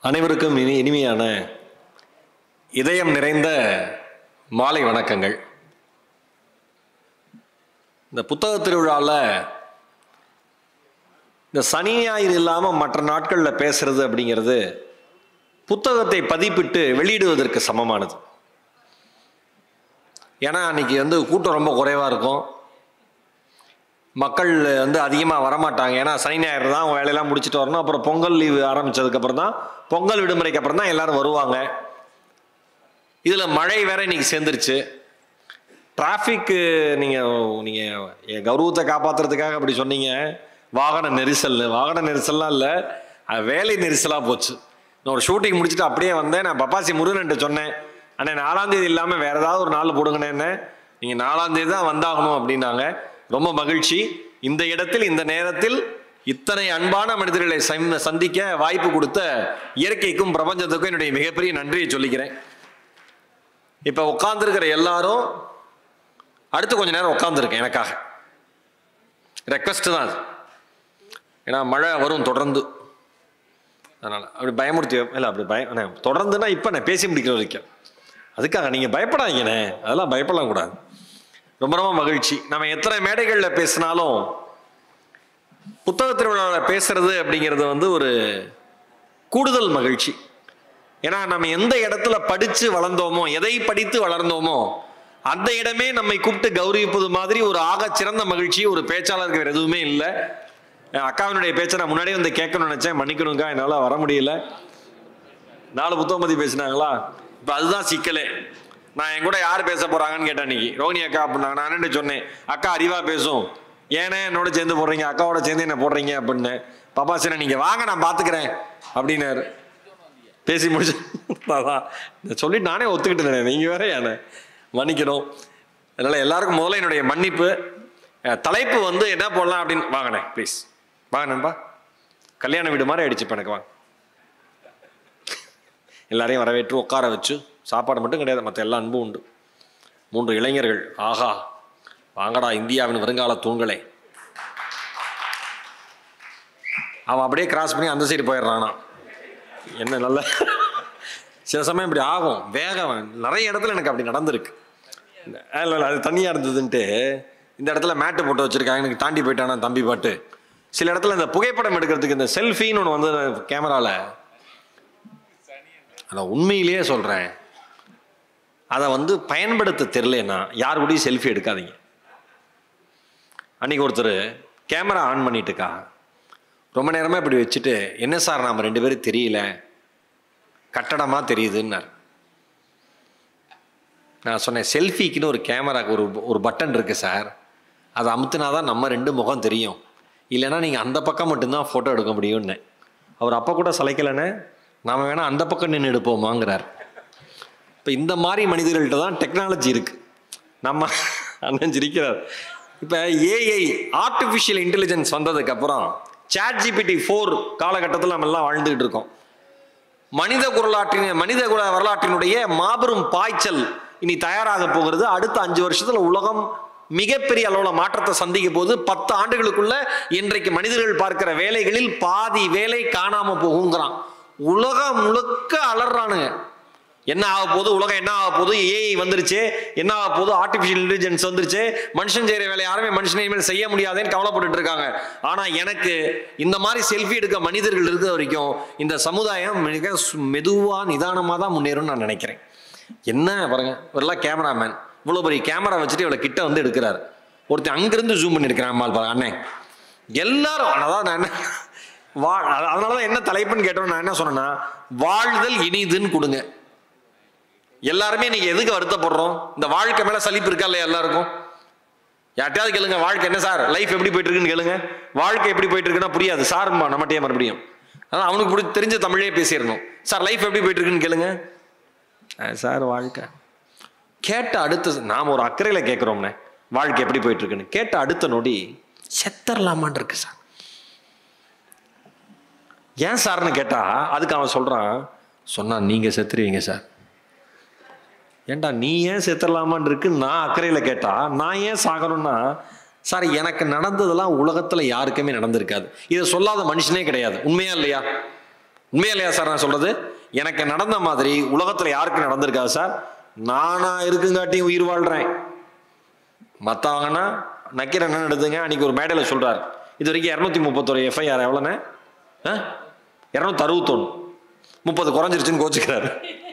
அனைவருக்கும் இனி இனிமையான இதயம் நிறைந்த மாலை வணக்கங்கள் இந்த புத்தக திருவிழாவில் இந்த சனி ஞாயிறு இல்லாமல் மற்ற நாட்களில் பேசுறது அப்படிங்கிறது புத்தகத்தை பதிப்பிட்டு வெளியிடுவதற்கு சமமானது ஏன்னா அன்னைக்கு வந்து கூட்டம் ரொம்ப குறைவாக இருக்கும் மக்கள் வந்து அதிகமாக வரமாட்டாங்க ஏன்னா சனி ஞாயிறு தான் அவங்க வேலையெல்லாம் முடிச்சுட்டு வரணும் அப்புறம் பொங்கல் லீவு ஆரம்பிச்சதுக்கப்புறம் தான் பொங்கல் விடுமுறைக்கு அப்புறம் தான் எல்லாரும் வருவாங்க இதில் மழை வேற இன்னைக்கு சேர்ந்துருச்சு டிராஃபிக்கு நீங்கள் நீங்கள் என் கௌரவத்தை காப்பாற்றுறதுக்காக அப்படி சொன்னீங்க வாகன நெரிசல் வாகன நெரிசல்லாம் இல்லை அது வேலை நெரிசலாக போச்சு நான் ஒரு ஷூட்டிங் முடிச்சுட்டு அப்படியே வந்தேன் நான் பப்பாசி முருகன்ட்டு சொன்னேன் அண்ணே நாலாம் தேதி இல்லாமல் வேற ஏதாவது ஒரு நாள் போடுங்கண்ணே நீங்கள் நாலாம் தேதி தான் வந்தாகணும் அப்படின்னாங்க ரொம்ப மகிழ்ச்சி இந்த இடத்தில் இந்த நேரத்தில் இத்தனை அன்பான மனிதர்களை சம்- சந்திக்க வாய்ப்பு கொடுத்த இயற்கைக்கும் பிரபஞ்சத்துக்கும் என்னுடைய மிகப்பெரிய நன்றியை சொல்லிக்கிறேன் இப்போ உட்காந்துருக்கிற எல்லாரும் அடுத்து கொஞ்ச நேரம் உட்காந்துருக்கேன் எனக்காக ரெக்வஸ்ட் தான் அது ஏன்னா மழை வரும் தொடர்ந்து அதனால் அப்படி பயமுறுத்தி இல்லை அப்படி பயம் அண்ணே, தொடர்ந்துன்னா இப்போ நான் பேசி முடிக்கிற வரைக்கும் அதுக்காக நீங்கள் பயப்படாதீங்கண்ணே அதெல்லாம் பயப்படலாம் கூடாது ரொம்ப ரொம்ப மகிழ்ச்சி நம்ம எத்தனை மேடைகளில் பேசினாலும் புத்தக திருவிழாவில் பேசுறது அப்படிங்கிறது வந்து ஒரு கூடுதல் மகிழ்ச்சி ஏன்னா நம்ம எந்த இடத்துல படித்து வளர்ந்தோமோ எதை படித்து வளர்ந்தோமோ அந்த இடமே நம்மை கூப்பிட்டு கௌரவிப்பது மாதிரி ஒரு ஆகச் சிறந்த மகிழ்ச்சி ஒரு பேச்சாளருக்கு வேறு எதுவுமே இல்லை என் அக்காவினுடைய பேச்சை நான் முன்னாடியே வந்து கேட்கணும்னு நினச்சேன் மன்னிக்கணுங்கா என்னால் வர முடியல நாலு புத்தகம் பற்றி பேசினாங்களா இப்போ அதுதான் சிக்கலே நான் என் கூட யார் பேச போறாங்கன்னு கேட்டேன் அன்னைக்கு ரோஹிணி அக்கா அப்படின்னாங்க நான் என்னன்னு சொன்னேன் அக்கா அறிவா பேசும் ஏனே என்னோட சேர்ந்து போடுறீங்க அக்காவோட சேர்ந்து என்ன போடுறீங்க அப்படின்னு பாப்பா சரி நீங்க வாங்க நான் பாத்துக்கிறேன் அப்படின்னாரு பேசி முடிச்சு அதான் இதை சொல்லிட்டு நானே ஒத்துக்கிட்டேன் நீங்க வேற என்ன மன்னிக்கணும் அதனால எல்லாருக்கும் முதல்ல என்னுடைய மன்னிப்பு அஹ், தலைப்பு வந்து என்ன போடலாம் அப்படின்னு வாங்கண்ணே ப்ளீஸ் வாங்க நண்பா கல்யாண வீடு மாதிரி ஆயிடுச்சு இப்போ எனக்கு வாங்க எல்லாரையும் வரவேற்று உட்கார வச்சு சாப்பாடு மட்டும் கிடையாது மற்ற எல்லா அன்பும் உண்டு மூன்று இளைஞர்கள் ஆஹா வாங்கடா இந்தியாவின் வருங்கால தூண்களே அவன் அப்படியே கிராஸ் பண்ணி அந்த சைடு போயிடுறானா என்ன நல்ல சில சமயம் இப்படி ஆகும் வேகம் நிறைய இடத்துல எனக்கு அப்படி நடந்திருக்கு இல்லை இல்லை அது தனியாக இருந்ததுன்ட்டு இந்த இடத்துல மேட்டு போட்டு வச்சிருக்காங்க எனக்கு தாண்டி போயிட்டானா தம்பி பாட்டு சில இடத்துல இந்த புகைப்படம் எடுக்கிறதுக்கு இந்த செல்ஃபின்னு ஒன்று வந்து கேமராவில் அதை உண்மையிலேயே சொல்கிறேன் அதை வந்து பயன்படுத்த தெரிலனா யார் கூடயும் செல்ஃபி எடுக்காதீங்க அன்னைக்கு ஒருத்தர் கேமரா ஆன் பண்ணிட்டுக்கா ரொம்ப நேரமாக இப்படி வச்சுட்டு என்ன சார் நாம் ரெண்டு பேரும் தெரியல கட்டடமாக தெரியுதுன்னார் நான் சொன்னேன் செல்ஃபிக்குன்னு ஒரு கேமரா ஒரு ஒரு பட்டன் இருக்குது சார் அதை அமுத்துனா தான் நம்ம ரெண்டு முகம் தெரியும் இல்லைன்னா நீங்கள் அந்த பக்கம் மட்டும்தான் ஃபோட்டோ எடுக்க முடியும்னு அவர் அப்போ கூட சளைக்கலைன்னு நாம் வேணால் அந்த பக்கம் நின்று எடுப்போமாங்கிறார் இப்போ இந்த மாதிரி மனிதர்கள்ட்ட தான் டெக்னாலஜி இருக்குது நம்ம அண்ணன் சிரிக்கிறார் இப்போ ஏஐ ஆர்டிஃபிஷியல் இன்டெலிஜென்ஸ் வந்ததுக்கப்புறம் சாட் ஜிபிடி ஃபோர் காலகட்டத்தில் நம்ம எல்லாம் வாழ்ந்துகிட்டு இருக்கோம் மனித குரலாற்றின் மனித குல வரலாற்றினுடைய மாபெரும் பாய்ச்சல் இனி தயாராக போகிறது அடுத்த அஞ்சு வருஷத்துல உலகம் மிகப்பெரிய அளவில் மாற்றத்தை சந்திக்க போது பத்து ஆண்டுகளுக்குள்ள இன்றைக்கு மனிதர்கள் பார்க்கிற வேலைகளில் பாதி வேலை காணாம போகுங்கிறான் உலகம் முழுக்க அலறானுங்க என்ன ஆக போகுது உலகம் என்ன ஆக போகுது ஏஐ வந்துருச்சு என்ன ஆக போகுது ஆர்டிஃபிஷியல் இன்டெலிஜென்ஸ் வந்துருச்சு மனுஷன் செய்யற வேலை யாருமே மனுஷன் இனிமேல் செய்ய முடியாதேன்னு கவலைப்பட்டுட்டு இருக்காங்க ஆனா எனக்கு இந்த மாதிரி செல்ஃபி எடுக்க மனிதர்கள் இருக்கிற வரைக்கும் இந்த சமுதாயம் மிக சு- மெதுவா நிதானமா தான் முன்னேறும்னு நான் நினைக்கிறேன் என்ன பாருங்க இவரெல்லாம் கேமராமேன் இவ்வளோ பெரிய கேமரா வச்சுட்டு இவ்வளோ கிட்ட வந்து எடுக்கிறார் ஒருத்தன் அங்கிருந்து ஜூம் பண்ணி எடுக்கிறான் அம்மாள் பாருங்க அண்ணன் எல்லாரும் அதான் நான் என்ன வா அதனால தான் என்ன தலைப்புன்னு கேட்டோம் நான் என்ன சொன்னேன்னா வாழ்தல் இனிதுன்னு கொடுங்க எல்லாருமே நீங்க எதுக்கு வருத்தப்படுறோம் இந்த வாழ்க்கை மேல சலிப்பு இருக்கா இல்லையா எல்லாருக்கும் யார்ட்டையாவது கேளுங்க வாழ்க்கை என்ன சார் லைஃப் எப்படி போயிட்டு இருக்குன்னு கேளுங்க வாழ்க்கை எப்படி போயிட்டு இருக்குன்னா புரியாது சார் நம்மகிட்டயே மறுபடியும் அதான் அவனுக்கு பிடி தெரிஞ்ச தமிழே பேசிடணும் சார் லைஃப் எப்படி போயிட்டு இருக்குன்னு கேளுங்க அஹ் சார் வாழ்க்கை கேட்ட அடுத்த நாம் ஒரு அக்கறையில் கேட்குறோம்னே வாழ்க்கை எப்படி போயிட்டு இருக்குன்னு கேட்ட அடுத்த நொடி செத்தரலாமான் இருக்கு சார் ஏன் சார்னு கேட்டா அதுக்கு அவன் சொல்றான் சொன்னா நீங்க செத்துருவீங்க சார் ஏன்டா நீ ஏன் செத்துடலாமான் இருக்கு நான் அக்கறையில் கேட்டா நான் ஏன் சாகணும்னா சார் எனக்கு நடந்ததெல்லாம் உலகத்தில் யாருக்குமே நடந்திருக்காது இதை சொல்லாத மனுஷனே கிடையாது உண்மையா இல்லையா உண்மையா இல்லையா சார் நான் சொல்றது எனக்கு நடந்த மாதிரி உலகத்துல யாருக்கு நடந்திருக்காது சார் நானா இருக்குங்காட்டியும் உயிர் வாழ்றேன் மற்றவங்கன்னா நக்கீரன் என்ன எடுத்துங்க அன்னைக்கு ஒரு மேடையில் சொல்றாரு இது வரைக்கும் இரநூத்தி முப்பத்தொரு எஃப்ஐஆர் எவ்வளோண்ணே இரநூத்தி அறுபத்தொன்று முப்பது குறைஞ்சிருச்சுன்னு கோச்சுக்கிறாரு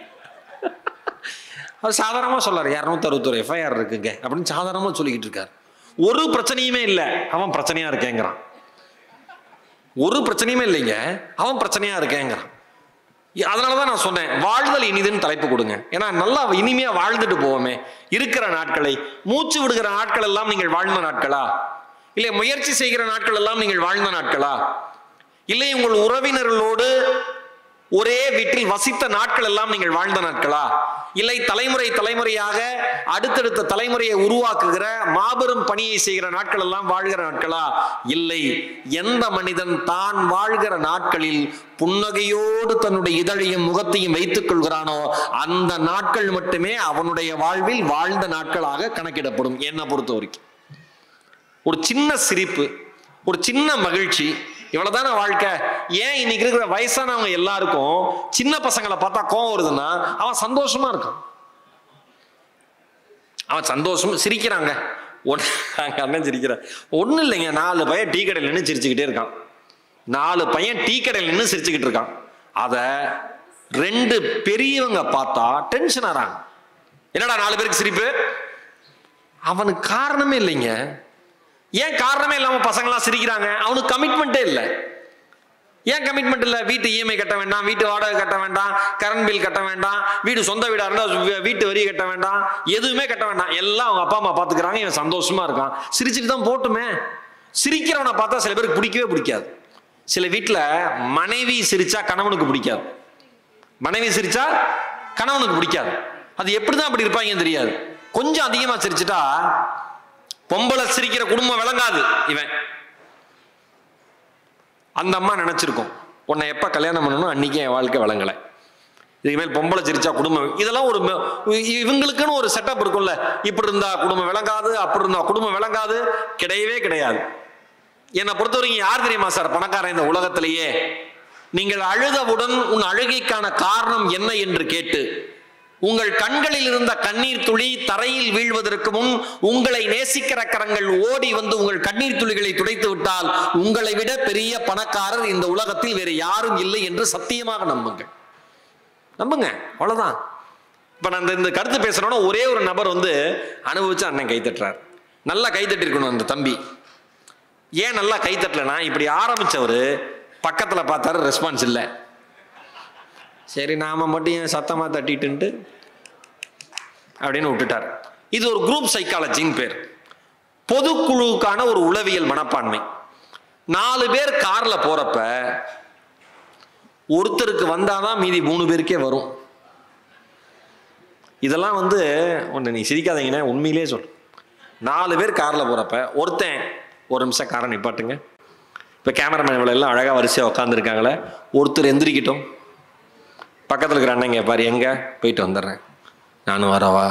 அவர் சாதாரணமாக சொல்றாரு இரநூத்தி அறுபத்தொரு எஃப்ஐஆர் இருக்குங்க அப்படின்னு சாதாரணமாக சொல்லிக்கிட்டு இருக்காரு ஒரு பிரச்சனையுமே இல்லை அவன் பிரச்சனையா இருக்கேங்கிறான் ஒரு பிரச்சனையுமே இல்லைங்க அவன் பிரச்சனையா இருக்கேங்கிறான் அதனால தான் நான் சொன்னேன் வாழ்தல் இனிதுன்னு தலைப்பு கொடுங்க ஏன்னா நல்லா இனிமையா வாழ்ந்துட்டு போவோமே இருக்கிற நாட்களை மூச்சு விடுகிற நாட்கள் எல்லாம் நீங்கள் வாழ்ந்த நாட்களா இல்லை முயற்சி செய்கிற நாட்கள் எல்லாம் நீங்கள் வாழ்ந்த நாட்களா இல்லை உங்கள் உறவினர்களோடு ஒரே வீட்டில் வசித்த நாட்கள் எல்லாம் நீங்கள் வாழ்ந்த நாட்களா இல்லை தலைமுறை தலைமுறையாக அடுத்தடுத்த தலைமுறையை உருவாக்குகிற மாபெரும் பணியை செய்கிற நாட்கள் எல்லாம் வாழ்கிற நாட்களா இல்லை எந்த மனிதன் தான் வாழ்கிற நாட்களில் புன்னகையோடு தன்னுடைய இதழையும் முகத்தையும் வைத்துக் கொள்கிறானோ அந்த நாட்கள் மட்டுமே அவனுடைய வாழ்வில் வாழ்ந்த நாட்களாக கணக்கிடப்படும் என்னை பொறுத்த வரைக்கும் ஒரு சின்ன சிரிப்பு ஒரு சின்ன மகிழ்ச்சி இவ்வளவுதானே வாழ்க்கை ஏன் இன்னைக்கு இருக்கிற வயசானவங்க எல்லாருக்கும் சின்ன பசங்களை பார்த்தா கோவம் வருதுன்னா அவன் சந்தோஷமா இருக்கான் அவன் சந்தோஷம் சிரிக்கிறாங்க ஒன்று அங்க அண்ணன் சிரிக்கிறான் ஒன்றும் இல்லைங்க நாலு பையன் டீ கடையில் நின்று சிரிச்சுக்கிட்டே இருக்கான் நாலு பையன் டீ கடையில் நின்று சிரிச்சுக்கிட்டு இருக்கான் அதை ரெண்டு பெரியவங்க பார்த்தா டென்ஷன் ஆறாங்க என்னடா நாலு பேருக்கு சிரிப்பு அவனுக்கு காரணமே இல்லைங்க ஏன் காரணமே இல்லாம பசங்களாம் சிரிக்கிறாங்க அவனுக்கு கமிட்மெண்ட்டே இல்லை ஏன் கமிட்மெண்ட் இல்லை வீட்டு இஎம்ஐ கட்ட வேண்டாம் வீட்டு வாடகை கட்ட வேண்டாம் கரண்ட் பில் கட்ட வேண்டாம் வீடு சொந்த வீடா இருந்தா வீட்டு வரி கட்ட வேண்டாம் எதுவுமே கட்ட வேண்டாம் எல்லாம் அவங்க அப்பா அம்மா பாத்துக்கிறாங்க இவன் சந்தோஷமா இருக்கான் சிரிச்சுட்டு தான் போட்டுமே சிரிக்கிறவனை பார்த்தா சில பேருக்கு பிடிக்கவே பிடிக்காது சில வீட்டில் மனைவி சிரிச்சா கணவனுக்கு பிடிக்காது மனைவி சிரிச்சா கணவனுக்கு பிடிக்காது அது எப்படிதான் அப்படி இருப்பாங்கன்னு தெரியாது கொஞ்சம் அதிகமா சிரிச்சுட்டா பொம்பளை சிரிக்கிற குடும்பம் விளங்காது இவன் அந்த அம்மா நினைச்சிருக்கோம் உன்னை எப்ப கல்யாணம் பண்ணணும் அன்னைக்கு என் வாழ்க்கை விளங்கலை இதுமேல் பொம்பளை சிரிச்சா குடும்பம் இதெல்லாம் ஒரு ம- இவங்களுக்குன்னு ஒரு செட்டப் இருக்கும்ல இப்படி இருந்தா குடும்பம் விளங்காது அப்படி இருந்தா குடும்பம் விளங்காது கிடையவே கிடையாது என்னை பொறுத்த வரைக்கும் யார் தெரியுமா சார் பணக்காரன் இந்த உலகத்திலேயே நீங்கள் அழுதவுடன் உன் அழுகைக்கான காரணம் என்ன என்று கேட்டு உங்கள் கண்களில் இருந்த கண்ணீர் துளி தரையில் வீழ்வதற்கு முன் உங்களை நேசிக்கிற கரங்கள் ஓடி வந்து உங்கள் கண்ணீர் துளிகளை துடைத்து விட்டால் உங்களை விட பெரிய பணக்காரர் இந்த உலகத்தில் வேறு யாரும் இல்லை என்று சத்தியமாக நம்புங்கள் நம்புங்க அவ்வளவுதான் இப்ப நான் இந்த- இந்த கருத்து பேசுறோன்னா ஒரே ஒரு நபர் வந்து அனுபவிச்சு அண்ணன் கை தட்டுறார் நல்லா கை தட்டிருக்கணும் அந்த தம்பி ஏன் நல்லா கை தட்டலனா இப்படி ஆரம்பிச்சவர் பக்கத்துல பார்த்தாரு ரெஸ்பான்ஸ் இல்லை சரி நாம மட்டும் ஏன் சத்தமா தட்டிட்டுன்ட்டு அப்படின்னு விட்டுட்டார் இது ஒரு குரூப் சைக்காலஜின்னு பேர் பொதுக்குழுவுக்கான ஒரு உளவியல் மனப்பான்மை நாலு பேர் கார்ல போறப்ப ஒருத்தருக்கு வந்தாதான் மீதி மூணு பேருக்கே வரும் இதெல்லாம் வந்து ஒன்று நீ சிரிக்காதீங்கண்ணே உண்மையிலே சொல் நாலு பேர் காரில் போகிறப்ப ஒருத்தன் ஒரு நிமிஷம் காரை நிப்பாட்டுங்க இப்போ கேமராமேன் இவ்வளோ எல்லாம் அழகாக வரிசையாக உட்காந்துருக்காங்களே ஒருத்தர் எந்திரிக்கட்டும் பக்கத்தில் இருக்கிற அண்ணன் கேட்பார் எங்கே போயிட்டு வந்துடுறேன் நானும் வரவா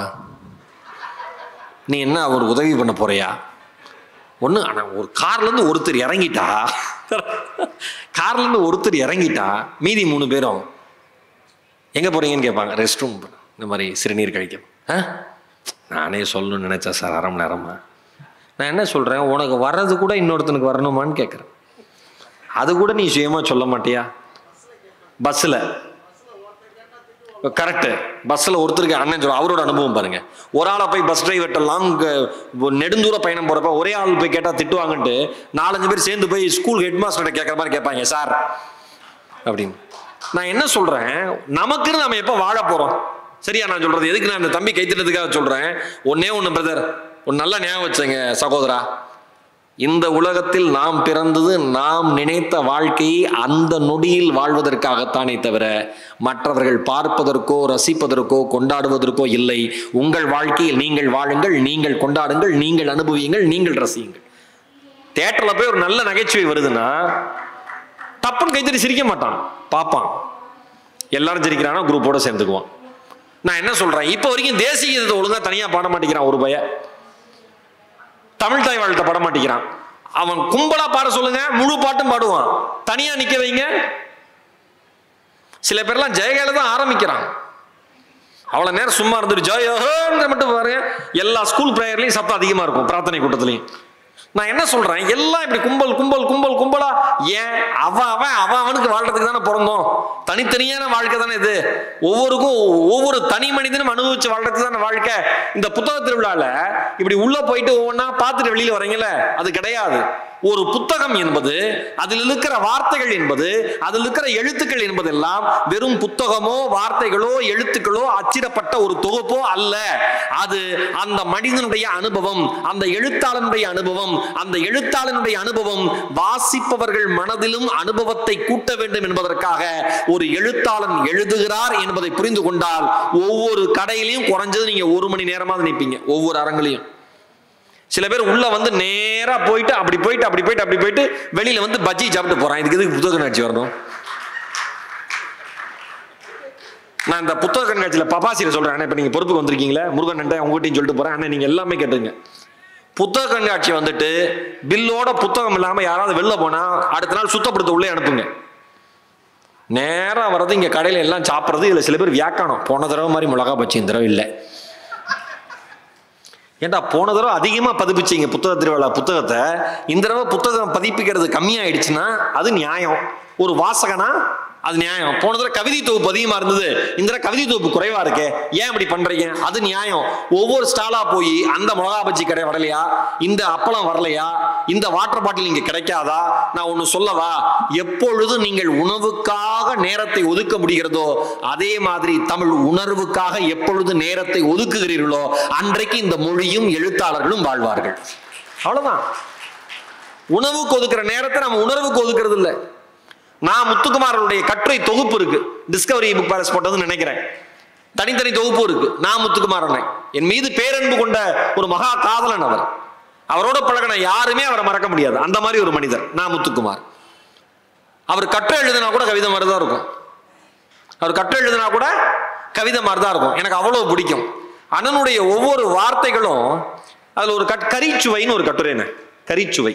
நீ என்ன அவருக்கு உதவி பண்ண போறியா ஒன்று ஆனால் ஒரு கார்லேருந்து ஒருத்தர் இறங்கிட்டா கார்லேருந்து ஒருத்தர் இறங்கிட்டா மீதி மூணு பேரும் எங்கே போகிறீங்கன்னு கேட்பாங்க ரெஸ்ட் ரூம் இந்த மாதிரி சிறுநீர் கழிக்கும் ஆ நானே சொல்லணும்னு நினச்சேன் சார் அரை மணி நேரமா நான் என்ன சொல்கிறேன் உனக்கு வர்றது கூட இன்னொருத்தனுக்கு வரணுமான்னு கேட்குறேன் அது கூட நீ சுயமாக சொல்ல மாட்டியா பஸ்ஸில் கரெக்டு பஸ்ஸில் ஒருத்தருக்கு அண்ணன் சொல்ல அவரோட அனுபவம் பாருங்க ஒரு ஆளை போய் பஸ் டிரைவர்கிட்ட லாங் நெடுந்தூர பயணம் போகிறப்ப ஒரே ஆள் போய் கேட்டால் திட்டுவாங்கன்ட்டு நாலஞ்சு பேர் சேர்ந்து போய் ஸ்கூல் ஹெட் மாஸ்டர்கிட்ட கேட்குற மாதிரி கேட்பாங்க சார் அப்படின்னு நான் என்ன சொல்றேன் நமக்குன்னு நம்ம எப்போ வாழ போறோம் சரியா நான் சொல்றது எதுக்கு நான் இந்த தம்பி கைத்திட்டத்துக்காக சொல்றேன் ஒன்னே ஒன்று பிரதர் ஒரு நல்ல ஞாபகம் வச்சுங்க சகோதரா இந்த உலகத்தில் நாம் பிறந்தது நாம் நினைத்த வாழ்க்கையை அந்த நொடியில் வாழ்வதற்காகத்தானே தவிர மற்றவர்கள் பார்ப்பதற்கோ ரசிப்பதற்கோ கொண்டாடுவதற்கோ இல்லை உங்கள் வாழ்க்கையில் நீங்கள் வாழுங்கள் நீங்கள் கொண்டாடுங்கள் நீங்கள் அனுபவியுங்கள் நீங்கள் ரசியுங்கள் தேட்டரில் போய் ஒரு நல்ல நகைச்சுவை வருதுன்னா டப்புன்னு கைத்தறி சிரிக்க மாட்டான் பார்ப்பான் எல்லாரும் சிரிக்கிறானா குரூப்போட சேர்ந்துக்குவான் நான் என்ன சொல்றேன் இப்போ வரைக்கும் தேசிய கீதத்தை ஒழுங்கா தனியா பாட மாட்டேங்கிறான் ஒரு பையன் தமிழ் தாய் வாழ்த்த பாட மாட்டேங்கிறான் அவன் கும்பலா பாட சொல்லுங்க முழு பாட்டும் பாடுவான் தனியா நிக்க வைங்க சில பேர்லாம் ஜெயகால ஆரம்பிக்கிறான் அவ்வளவு நேரம் சும்மா இருந்துட்டு ஜெயோன்ற மட்டும் பாருங்க எல்லா ஸ்கூல் ப்ரேயர்லயும் சத்தம் அதிகமா இருக்கும் பிரார்த்தனை கூட்டத்திலையும் நான் என்ன சொல்றேன் எல்லாம் இப்படி கும்பல் கும்பல் கும்பல் கும்பலா ஏன் அவன் அவன் அவன் அவனுக்கு வாழ்றதுக்கு தானே பிறந்தோம் தனித்தனியான வாழ்க்கை தானே இது ஒவ்வொருக்கும் ஒவ்வொரு தனி மனிதனும் அனுபவிச்சு வாழ்றதுக்கு தானே வாழ்க்கை இந்த புத்தக திருவிழால இப்படி உள்ள போயிட்டு ஒவ்வொன்றா பார்த்துட்டு வெளியில வரீங்கல்ல அது கிடையாது ஒரு புத்தகம் என்பது அதில் இருக்கிற வார்த்தைகள் என்பது அதில் இருக்கிற எழுத்துக்கள் என்பதெல்லாம் வெறும் புத்தகமோ வார்த்தைகளோ எழுத்துக்களோ அச்சிடப்பட்ட ஒரு தொகுப்போ அல்ல அது அந்த மனிதனுடைய அனுபவம் அந்த எழுத்தாளனுடைய அனுபவம் அந்த எழுத்தாளனுடைய அனுபவம் வாசிப்பவர்கள் மனதிலும் அனுபவத்தை கூட்ட வேண்டும் என்பதற்காக ஒரு எழுத்தாளன் எழுதுகிறார் என்பதை புரிந்து கொண்டால் ஒவ்வொரு கடையிலையும் குறைஞ்சது நீங்க ஒரு மணி நேரமாவது நிற்பீங்க ஒவ்வொரு அரங்கிலையும் சில பேர் உள்ள வந்து நேரா போயிட்டு அப்படி போயிட்டு அப்படி போயிட்டு அப்படி போயிட்டு வெளியில வந்து பஜ்ஜி சாப்பிட்டு போறான் இதுக்கு எதுக்கு புத்தக கண்காட்சி வரணும் நான் இந்த புத்தக கண்காட்சியில பபாசியில சொல்றேன் அண்ணா இப்ப நீங்க பொறுப்புக்கு வந்திருக்கீங்களே முருகன் அண்ணன் உங்ககிட்டயும் சொல்லிட்டு போறேன் அண்ணா நீங்க எல்லாமே கேட்டுங்க புத்தக கண்காட்சி வந்துட்டு பில்லோட புத்தகம் இல்லாம யாராவது வெளில போனா அடுத்த நாள் சுத்தப்படுத்த உள்ளே அனுப்புங்க நேரா வர்றது இங்க கடையில எல்லாம் சாப்பிட்றது இதுல சில பேர் வியாக்கானம் போன தடவை மாதிரி மிளகா பச்சி இந்த தடவை இல்லை ஏன்டா போன தடவை அதிகமாக பதிப்பிச்சீங்க புத்தக திருவிழா புத்தகத்தை இந்த தடவை புத்தகம் பதிப்பிக்கிறது கம்மியாயிடுச்சுன்னா அது நியாயம் ஒரு வாசகனா அது நியாயம் போன தடவை கவிதை தொகுப்பு அதிகமா இருந்தது இந்த தடவை கவிதை தொகுப்பு குறைவா இருக்கே ஏன் இப்படி பண்றீங்க அது நியாயம் ஒவ்வொரு ஸ்டாலா போய் அந்த மிளகா பஜ்ஜி கடை வரலையா இந்த அப்பளம் வரலையா இந்த வாட்டர் பாட்டில் இங்க கிடைக்காதா நான் ஒன்னு சொல்லவா எப்பொழுது நீங்கள் உணவுக்காக நேரத்தை ஒதுக்க முடிகிறதோ அதே மாதிரி தமிழ் உணர்வுக்காக எப்பொழுது நேரத்தை ஒதுக்குகிறீர்களோ அன்றைக்கு இந்த மொழியும் எழுத்தாளர்களும் வாழ்வார்கள் அவ்வளவுதான் உணவுக்கு ஒதுக்குற நேரத்தை நம்ம உணர்வுக்கு ஒதுக்குறது இல்லை நான் முத்துக்குமாரனுடைய கட்டுரை தொகுப்பு இருக்கு டிஸ்கவரி புக் பேலஸ் போட்டதுன்னு நினைக்கிறேன் தனித்தனி தொகுப்பு இருக்கு நான் முத்துக்குமாரனை என் மீது பேரன்பு கொண்ட ஒரு மகா காதலன் அவர் அவரோட பழகின யாருமே அவரை மறக்க முடியாது அந்த மாதிரி ஒரு மனிதர் நான் முத்துக்குமார் அவர் கட்டுரை எழுதினா கூட கவிதை மாதிரி தான் இருக்கும் அவர் கட்டுரை எழுதினா கூட கவிதை மாதிரி தான் இருக்கும் எனக்கு அவ்வளவு பிடிக்கும் அண்ணனுடைய ஒவ்வொரு வார்த்தைகளும் அதுல ஒரு கட் கரிச்சுவைன்னு ஒரு கட்டுரை என்ன கரிச்சுவை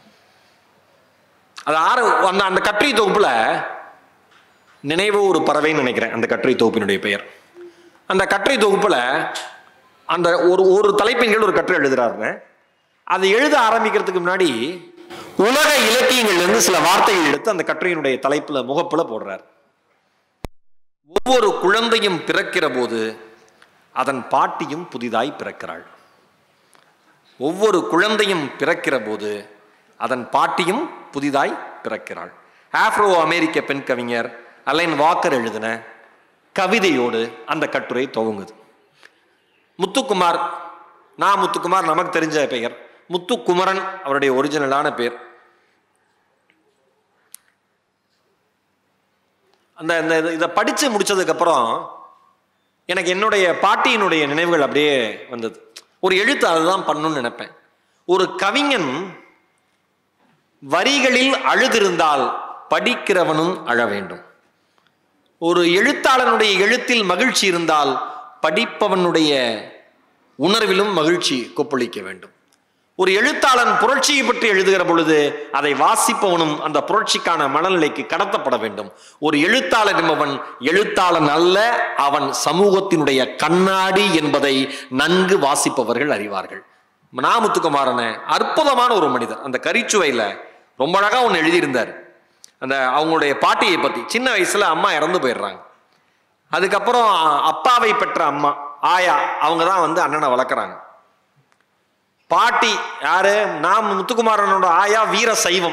அது ஆறு அந்த அந்த கட்டுரை தொகுப்புல நினைவு ஒரு பறவைன்னு நினைக்கிறேன் அந்த கட்டுரை தொகுப்பினுடைய பெயர் அந்த கட்டுரை தொகுப்புல அந்த ஒரு ஒரு தலைப்பின் கீழ் ஒரு கட்டுரை எழுதுறாருங்க அதை எழுத ஆரம்பிக்கிறதுக்கு முன்னாடி உலக இலக்கியங்கள்ல இருந்து சில வார்த்தைகள் எடுத்து அந்த கட்டுரையினுடைய தலைப்புல முகப்புல போடுறார் ஒவ்வொரு குழந்தையும் பிறக்கிற போது அதன் பாட்டியும் புதிதாய் பிறக்கிறாள் ஒவ்வொரு குழந்தையும் பிறக்கிற போது அதன் பாட்டியும் புதிதாய் பிறக்கிறாள் ஆப்ரோ அமெரிக்க பெண் கவிஞர் அலைன் வாக்கர் எழுதின கவிதையோடு அந்த கட்டுரை துவங்குது முத்துக்குமார் நான் முத்துக்குமார் நமக்கு தெரிஞ்ச பெயர் முத்துக்குமரன் அவருடைய ஒரிஜினலான பேர் அந்த இந்த இது- இதை படிச்சு முடிச்சதுக்கு அப்புறம் எனக்கு என்னுடைய பாட்டியினுடைய நினைவுகள் அப்படியே வந்தது ஒரு எழுத்து அதுதான் பண்ணணும்னு நினைப்பேன் ஒரு கவிஞன் வரிகளில் அழுதிருந்தால் படிக்கிறவனும் அழ வேண்டும் ஒரு எழுத்தாளனுடைய எழுத்தில் மகிழ்ச்சி இருந்தால் படிப்பவனுடைய உணர்விலும் மகிழ்ச்சி கொப்பளிக்க வேண்டும் ஒரு எழுத்தாளன் புரட்சியை பற்றி எழுதுகிற பொழுது அதை வாசிப்பவனும் அந்த புரட்சிக்கான மனநிலைக்கு கடத்தப்பட வேண்டும் ஒரு எழுத்தாளன் என்பவன் எழுத்தாளன் அல்ல அவன் சமூகத்தினுடைய கண்ணாடி என்பதை நன்கு வாசிப்பவர்கள் அறிவார்கள் நாமுத்துக்குமாரன அற்புதமான ஒரு மனிதர் அந்த கரிச்சுவையில ரொம்ப அழகா ஒன்று எழுதியிருந்தார் அந்த அவங்களுடைய பாட்டியை பத்தி சின்ன வயசுல அம்மா இறந்து போயிடுறாங்க அதுக்கப்புறம் அப்பாவை பெற்ற அம்மா ஆயா அவங்க தான் வந்து அண்ணனை வளர்க்குறாங்க பாட்டி யாரு நாம் முத்துக்குமாரனோட ஆயா வீர சைவம்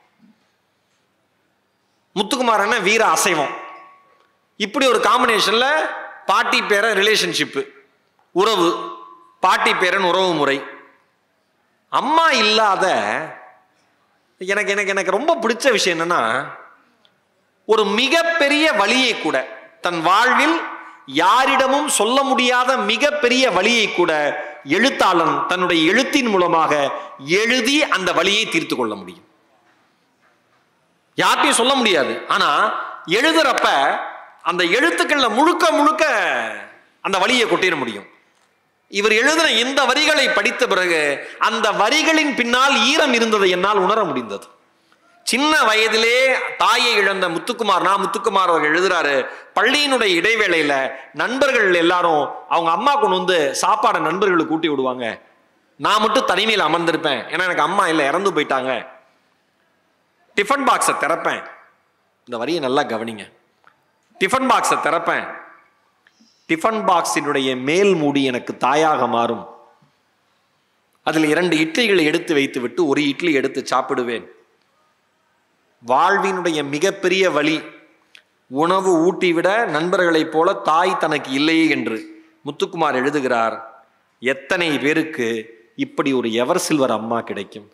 முத்துக்குமாரன வீர அசைவம் இப்படி ஒரு காம்பினேஷன்ல பாட்டி பேர ரிலேஷன்ஷிப்பு உறவு பாட்டி பேரன் உறவு முறை அம்மா இல்லாத எனக்கு எனக்கு எனக்கு ரொம்ப பிடிச்ச விஷயம் என்னன்னா ஒரு மிகப்பெரிய வழியை கூட தன் வாழ்வில் யாரிடமும் சொல்ல முடியாத மிகப்பெரிய வழியை கூட எழுத்தாளன் தன்னுடைய எழுத்தின் மூலமாக எழுதி அந்த வழியை தீர்த்து கொள்ள முடியும் யார்ட்டையும் சொல்ல முடியாது ஆனா எழுதுறப்ப அந்த எழுத்துக்கள்ல முழுக்க முழுக்க அந்த வழியை கொட்டிட முடியும் இவர் எழுதின இந்த வரிகளை படித்த பிறகு அந்த வரிகளின் பின்னால் ஈரம் இருந்ததை என்னால் உணர முடிந்தது சின்ன வயதிலே தாயை இழந்த முத்துக்குமார் நான் முத்துக்குமார் அவர்கள் எழுதுறாரு பள்ளியினுடைய இடைவேளையில நண்பர்கள் எல்லாரும் அவங்க அம்மா கொண்டு வந்து சாப்பாடை நண்பர்களுக்கு ஊட்டி விடுவாங்க நான் மட்டும் தனிமையில் அமர்ந்திருப்பேன் ஏன்னா எனக்கு அம்மா இல்லை இறந்து போயிட்டாங்க டிஃபன் பாக்ஸை திறப்பேன் இந்த வரியை நல்லா கவனிங்க டிஃபன் பாக்ஸை திறப்பேன் டிஃபன் பாக்ஸினுடைய மேல் மூடி எனக்கு தாயாக மாறும் அதில் இரண்டு இட்லிகளை எடுத்து வைத்துவிட்டு ஒரு இட்லி எடுத்து சாப்பிடுவேன் வாழ்வினுடைய மிகப்பெரிய வழி உணவு ஊட்டிவிட நண்பர்களைப் போல தாய் தனக்கு இல்லையே என்று முத்துக்குமார் எழுதுகிறார் எத்தனை பேருக்கு இப்படி ஒரு எவர் சில்வர் அம்மா கிடைக்கும்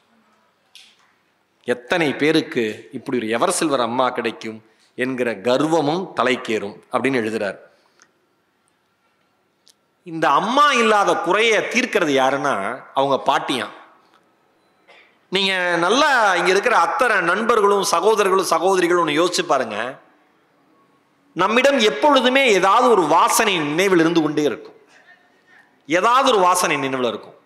எத்தனை பேருக்கு இப்படி ஒரு எவர் சில்வர் அம்மா கிடைக்கும் என்கிற கர்வமும் தலைக்கேறும் அப்படின்னு எழுதுறார் இந்த அம்மா இல்லாத குறைய தீர்க்கிறது யாருன்னா அவங்க பாட்டியான் நீங்க நல்லா இங்க இருக்கிற அத்தனை நண்பர்களும் சகோதரர்களும் சகோதரிகளும் ஒன்று யோசிச்சு பாருங்க நம்மிடம் எப்பொழுதுமே ஏதாவது ஒரு வாசனை நினைவில் இருந்து கொண்டே இருக்கும் ஏதாவது ஒரு வாசனை நினைவில் இருக்கும்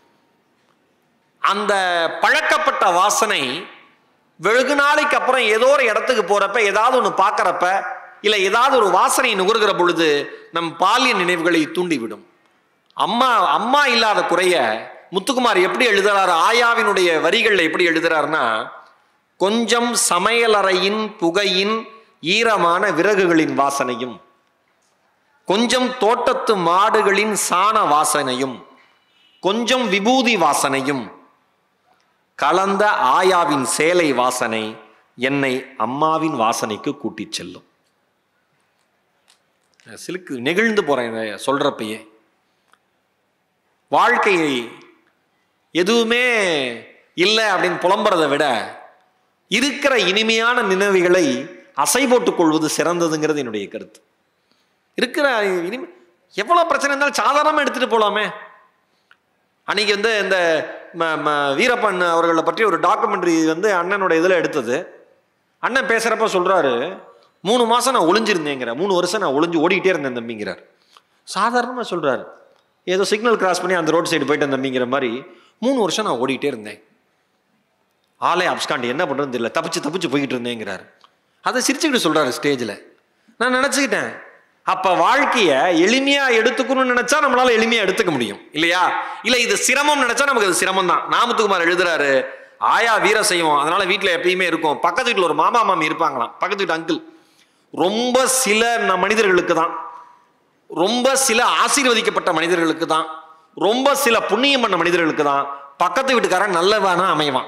அந்த பழக்கப்பட்ட வாசனை வெகு நாளைக்கு அப்புறம் ஏதோ ஒரு இடத்துக்கு போறப்ப ஏதாவது ஒன்று பார்க்கறப்ப இல்லை ஏதாவது ஒரு வாசனை நுகர்கிற பொழுது நம் பாலிய நினைவுகளை தூண்டிவிடும் அம்மா அம்மா இல்லாத குறைய முத்துக்குமார் எப்படி எழுதுறாரு ஆயாவினுடைய வரிகளில் எப்படி எழுதுறாருன்னா கொஞ்சம் சமையலறையின் புகையின் ஈரமான விறகுகளின் வாசனையும் கொஞ்சம் தோட்டத்து மாடுகளின் சாண வாசனையும் கொஞ்சம் விபூதி வாசனையும் கலந்த ஆயாவின் சேலை வாசனை என்னை அம்மாவின் வாசனைக்கு கூட்டிச் செல்லும் சிலுக்கு நெகிழ்ந்து போறேன் இதை சொல்றப்பயே வாழ்க்கையை எதுவுமே இல்லை அப்படின்னு புலம்புறதை விட இருக்கிற இனிமையான நினைவுகளை அசை போட்டுக் கொள்வது சிறந்ததுங்கிறது என்னுடைய கருத்து இருக்கிற இனிமே எவ்வளோ பிரச்சனை இருந்தாலும் சாதாரணமாக எடுத்துட்டு போகலாமே அன்னைக்கு வந்து இந்த ம- ம- வீரப்பன் அவர்களை பற்றி ஒரு டாக்குமெண்ட்ரி வந்து அண்ணனோட இதில் எடுத்தது அண்ணன் பேசுகிறப்ப சொல்கிறாரு மூணு மாதம் நான் ஒளிஞ்சிருந்தேங்கிற மூணு வருஷம் நான் ஒளிஞ்சு ஓடிக்கிட்டே இருந்தேன் தம்பிங்கிறார் சாதாரணமாக சொல்கிறாரு ஏதோ சிக்னல் கிராஸ் பண்ணி அந்த ரோட் சைடு போயிட்டேன் தம்பிங்கிற மாதிரி மூணு வருஷம் நான் ஓடிக்கிட்டே இருந்தேன் ஆளே அப்ஸ்காண்ட் என்ன பண்ணுறதுன்னு தெரியல தப்பிச்சு தப்பிச்சு போய்கிட்டு இருந்தேங்கிறாரு அதை சிரிச்சுக்கிட்டு சொல்கிறாரு ஸ்டேஜில் நான் நினச்சிக்கிட்டேன் அப்போ வாழ்க்கையை எளிமையாக எடுத்துக்கணும்னு நினச்சா நம்மளால எளிமையாக எடுத்துக்க முடியும் இல்லையா இல்லை இது சிரமம் நினச்சா நமக்கு அது சிரமம் தான் நாமத்துக்குமார் எழுதுறாரு ஆயா வீர செய்வோம் அதனால வீட்டில் எப்பயுமே இருக்கும் பக்கத்து வீட்டில் ஒரு மாமா மாமி இருப்பாங்களாம் பக்கத்து வீட்டு அங்கிள் ரொம்ப சில ந- மனிதர்களுக்கு தான் ரொம்ப சில ஆசீர்வதிக்கப்பட்ட மனிதர்களுக்கு தான் ரொம்ப சில புண்ணியம் பண்ண மனிதர்களுக்கு தான் பக்கத்து வீட்டுக்காரன் நல்லவானா அமைவான்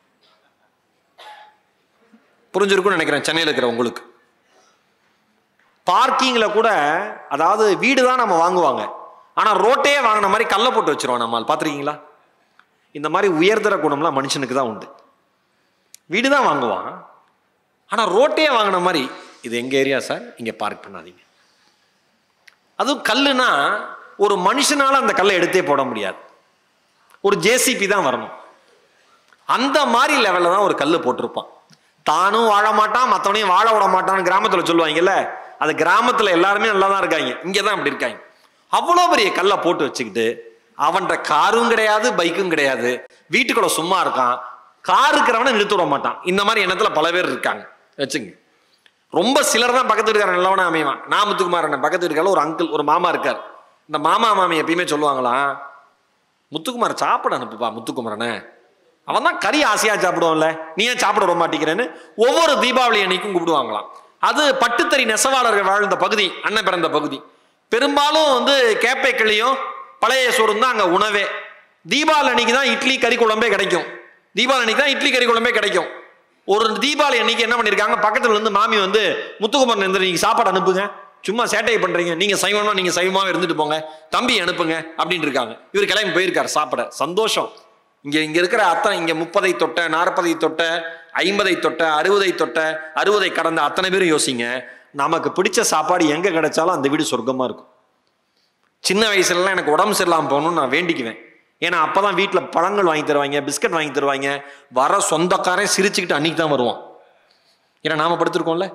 புரிஞ்சிருக்கும்னு நினைக்கிறேன் சென்னையில் இருக்கிற உங்களுக்கு பார்க்கிங்கில் கூட அதாவது வீடு தான் நம்ம வாங்குவாங்க ஆனால் ரோட்டையே வாங்கின மாதிரி கல்லை போட்டு வச்சிருவோம் நம்மால் பார்த்துருக்கீங்களா இந்த மாதிரி உயர்தர குணம்லாம் மனுஷனுக்கு தான் உண்டு வீடு தான் வாங்குவான் ஆனால் ரோட்டையே வாங்கின மாதிரி இது எங்கள் ஏரியா சார் இங்கே பார்க் பண்ணாதீங்க அதுவும் கல்லுனா ஒரு மனுஷனால அந்த கல்லை எடுத்தே போட முடியாது ஒரு ஜேசிபி தான் வரணும் அந்த மாதிரி லெவலில் தான் ஒரு கல் போட்டிருப்பான் தானும் வாழ மாட்டான் மற்றவனையும் வாழ விட மாட்டான்னு கிராமத்தில் சொல்லுவாங்கல்ல அது கிராமத்தில் எல்லாருமே நல்லா தான் இருக்காங்க இங்கே தான் அப்படி இருக்காங்க அவ்வளோ பெரிய கல்லை போட்டு வச்சுக்கிட்டு அவன்கிட்ட காரும் கிடையாது பைக்கும் கிடையாது வீட்டுக்குள்ள சும்மா இருக்கான் கார் இருக்கிறவனை நிறுத்த விட மாட்டான் இந்த மாதிரி எண்ணத்தில் பல பேர் இருக்காங்க வச்சுங்க ரொம்ப சிலர் தான் பக்கத்து வீட்டுக்காரன் நல்லவனா அமைவான் நான் முத்துக்குமார் அண்ணன் பக்கத்து வீட்டுக்காரில் ஒரு அங்கிள் ஒரு மாமா இருக்கார் இந்த மாமா மாமி எப்பயுமே சொல்லுவாங்களாம் முத்துக்குமார் சாப்பிட அனுப்புப்பா முத்துக்குமாரனே அவன் தான் கறி ஆசையா சாப்பிடுவான்ல நீ ஏன் சாப்பிட விட மாட்டேங்கிறேன்னு ஒவ்வொரு தீபாவளி அன்னைக்கும் கூப்பிடுவாங்களாம் அது பட்டுத்தறி நெசவாளர்கள் வாழ்ந்த பகுதி அண்ணன் பிறந்த பகுதி பெரும்பாலும் வந்து கேப்பை கிளியும் பழைய சோறும் தான் அங்கே உணவே தீபாவளி அன்னைக்கு தான் இட்லி கறி குழம்பே கிடைக்கும் தீபாவளி அன்னைக்கு தான் இட்லி கறி குழம்பே கிடைக்கும் ஒரு தீபாவளி அன்னைக்கு என்ன பண்ணியிருக்காங்க பக்கத்துல இருந்து மாமி வந்து முத்துக்குமரன் இந்த நீங்க சாப்பாடு அனுப்புங்க சும்மா சேட்டை பண்றீங்க நீங்க சைவமா நீங்க சைவமாவே இருந்துட்டு போங்க தம்பி அனுப்புங்க அப்படின்னு இருக்காங்க இவர் கிளம்பி போயிருக்காரு சாப்பிட சந்தோஷம் இங்க இங்க இருக்கிற அத்தனை இங்க முப்பதை தொட்ட நாற்பதை தொட்ட ஐம்பதை தொட்ட அறுபதை தொட்ட அறுபதை கடந்த அத்தனை பேரும் யோசிங்க நமக்கு பிடிச்ச சாப்பாடு எங்க கிடைச்சாலும் அந்த வீடு சொர்க்கமா இருக்கும் சின்ன வயசுலலாம் எனக்கு உடம்பு சரியில்லாமல் போகணும்னு நான் வேண்டிக்குவேன் ஏன்னா அப்போ தான் வீட்டில் பழங்கள் வாங்கி தருவாங்க பிஸ்கட் வாங்கி தருவாங்க வர சொந்தக்காரன் சிரிச்சுக்கிட்டு அன்னைக்கு தான் வருவான் ஏன்னா நாம படுத்திருக்கோம்ல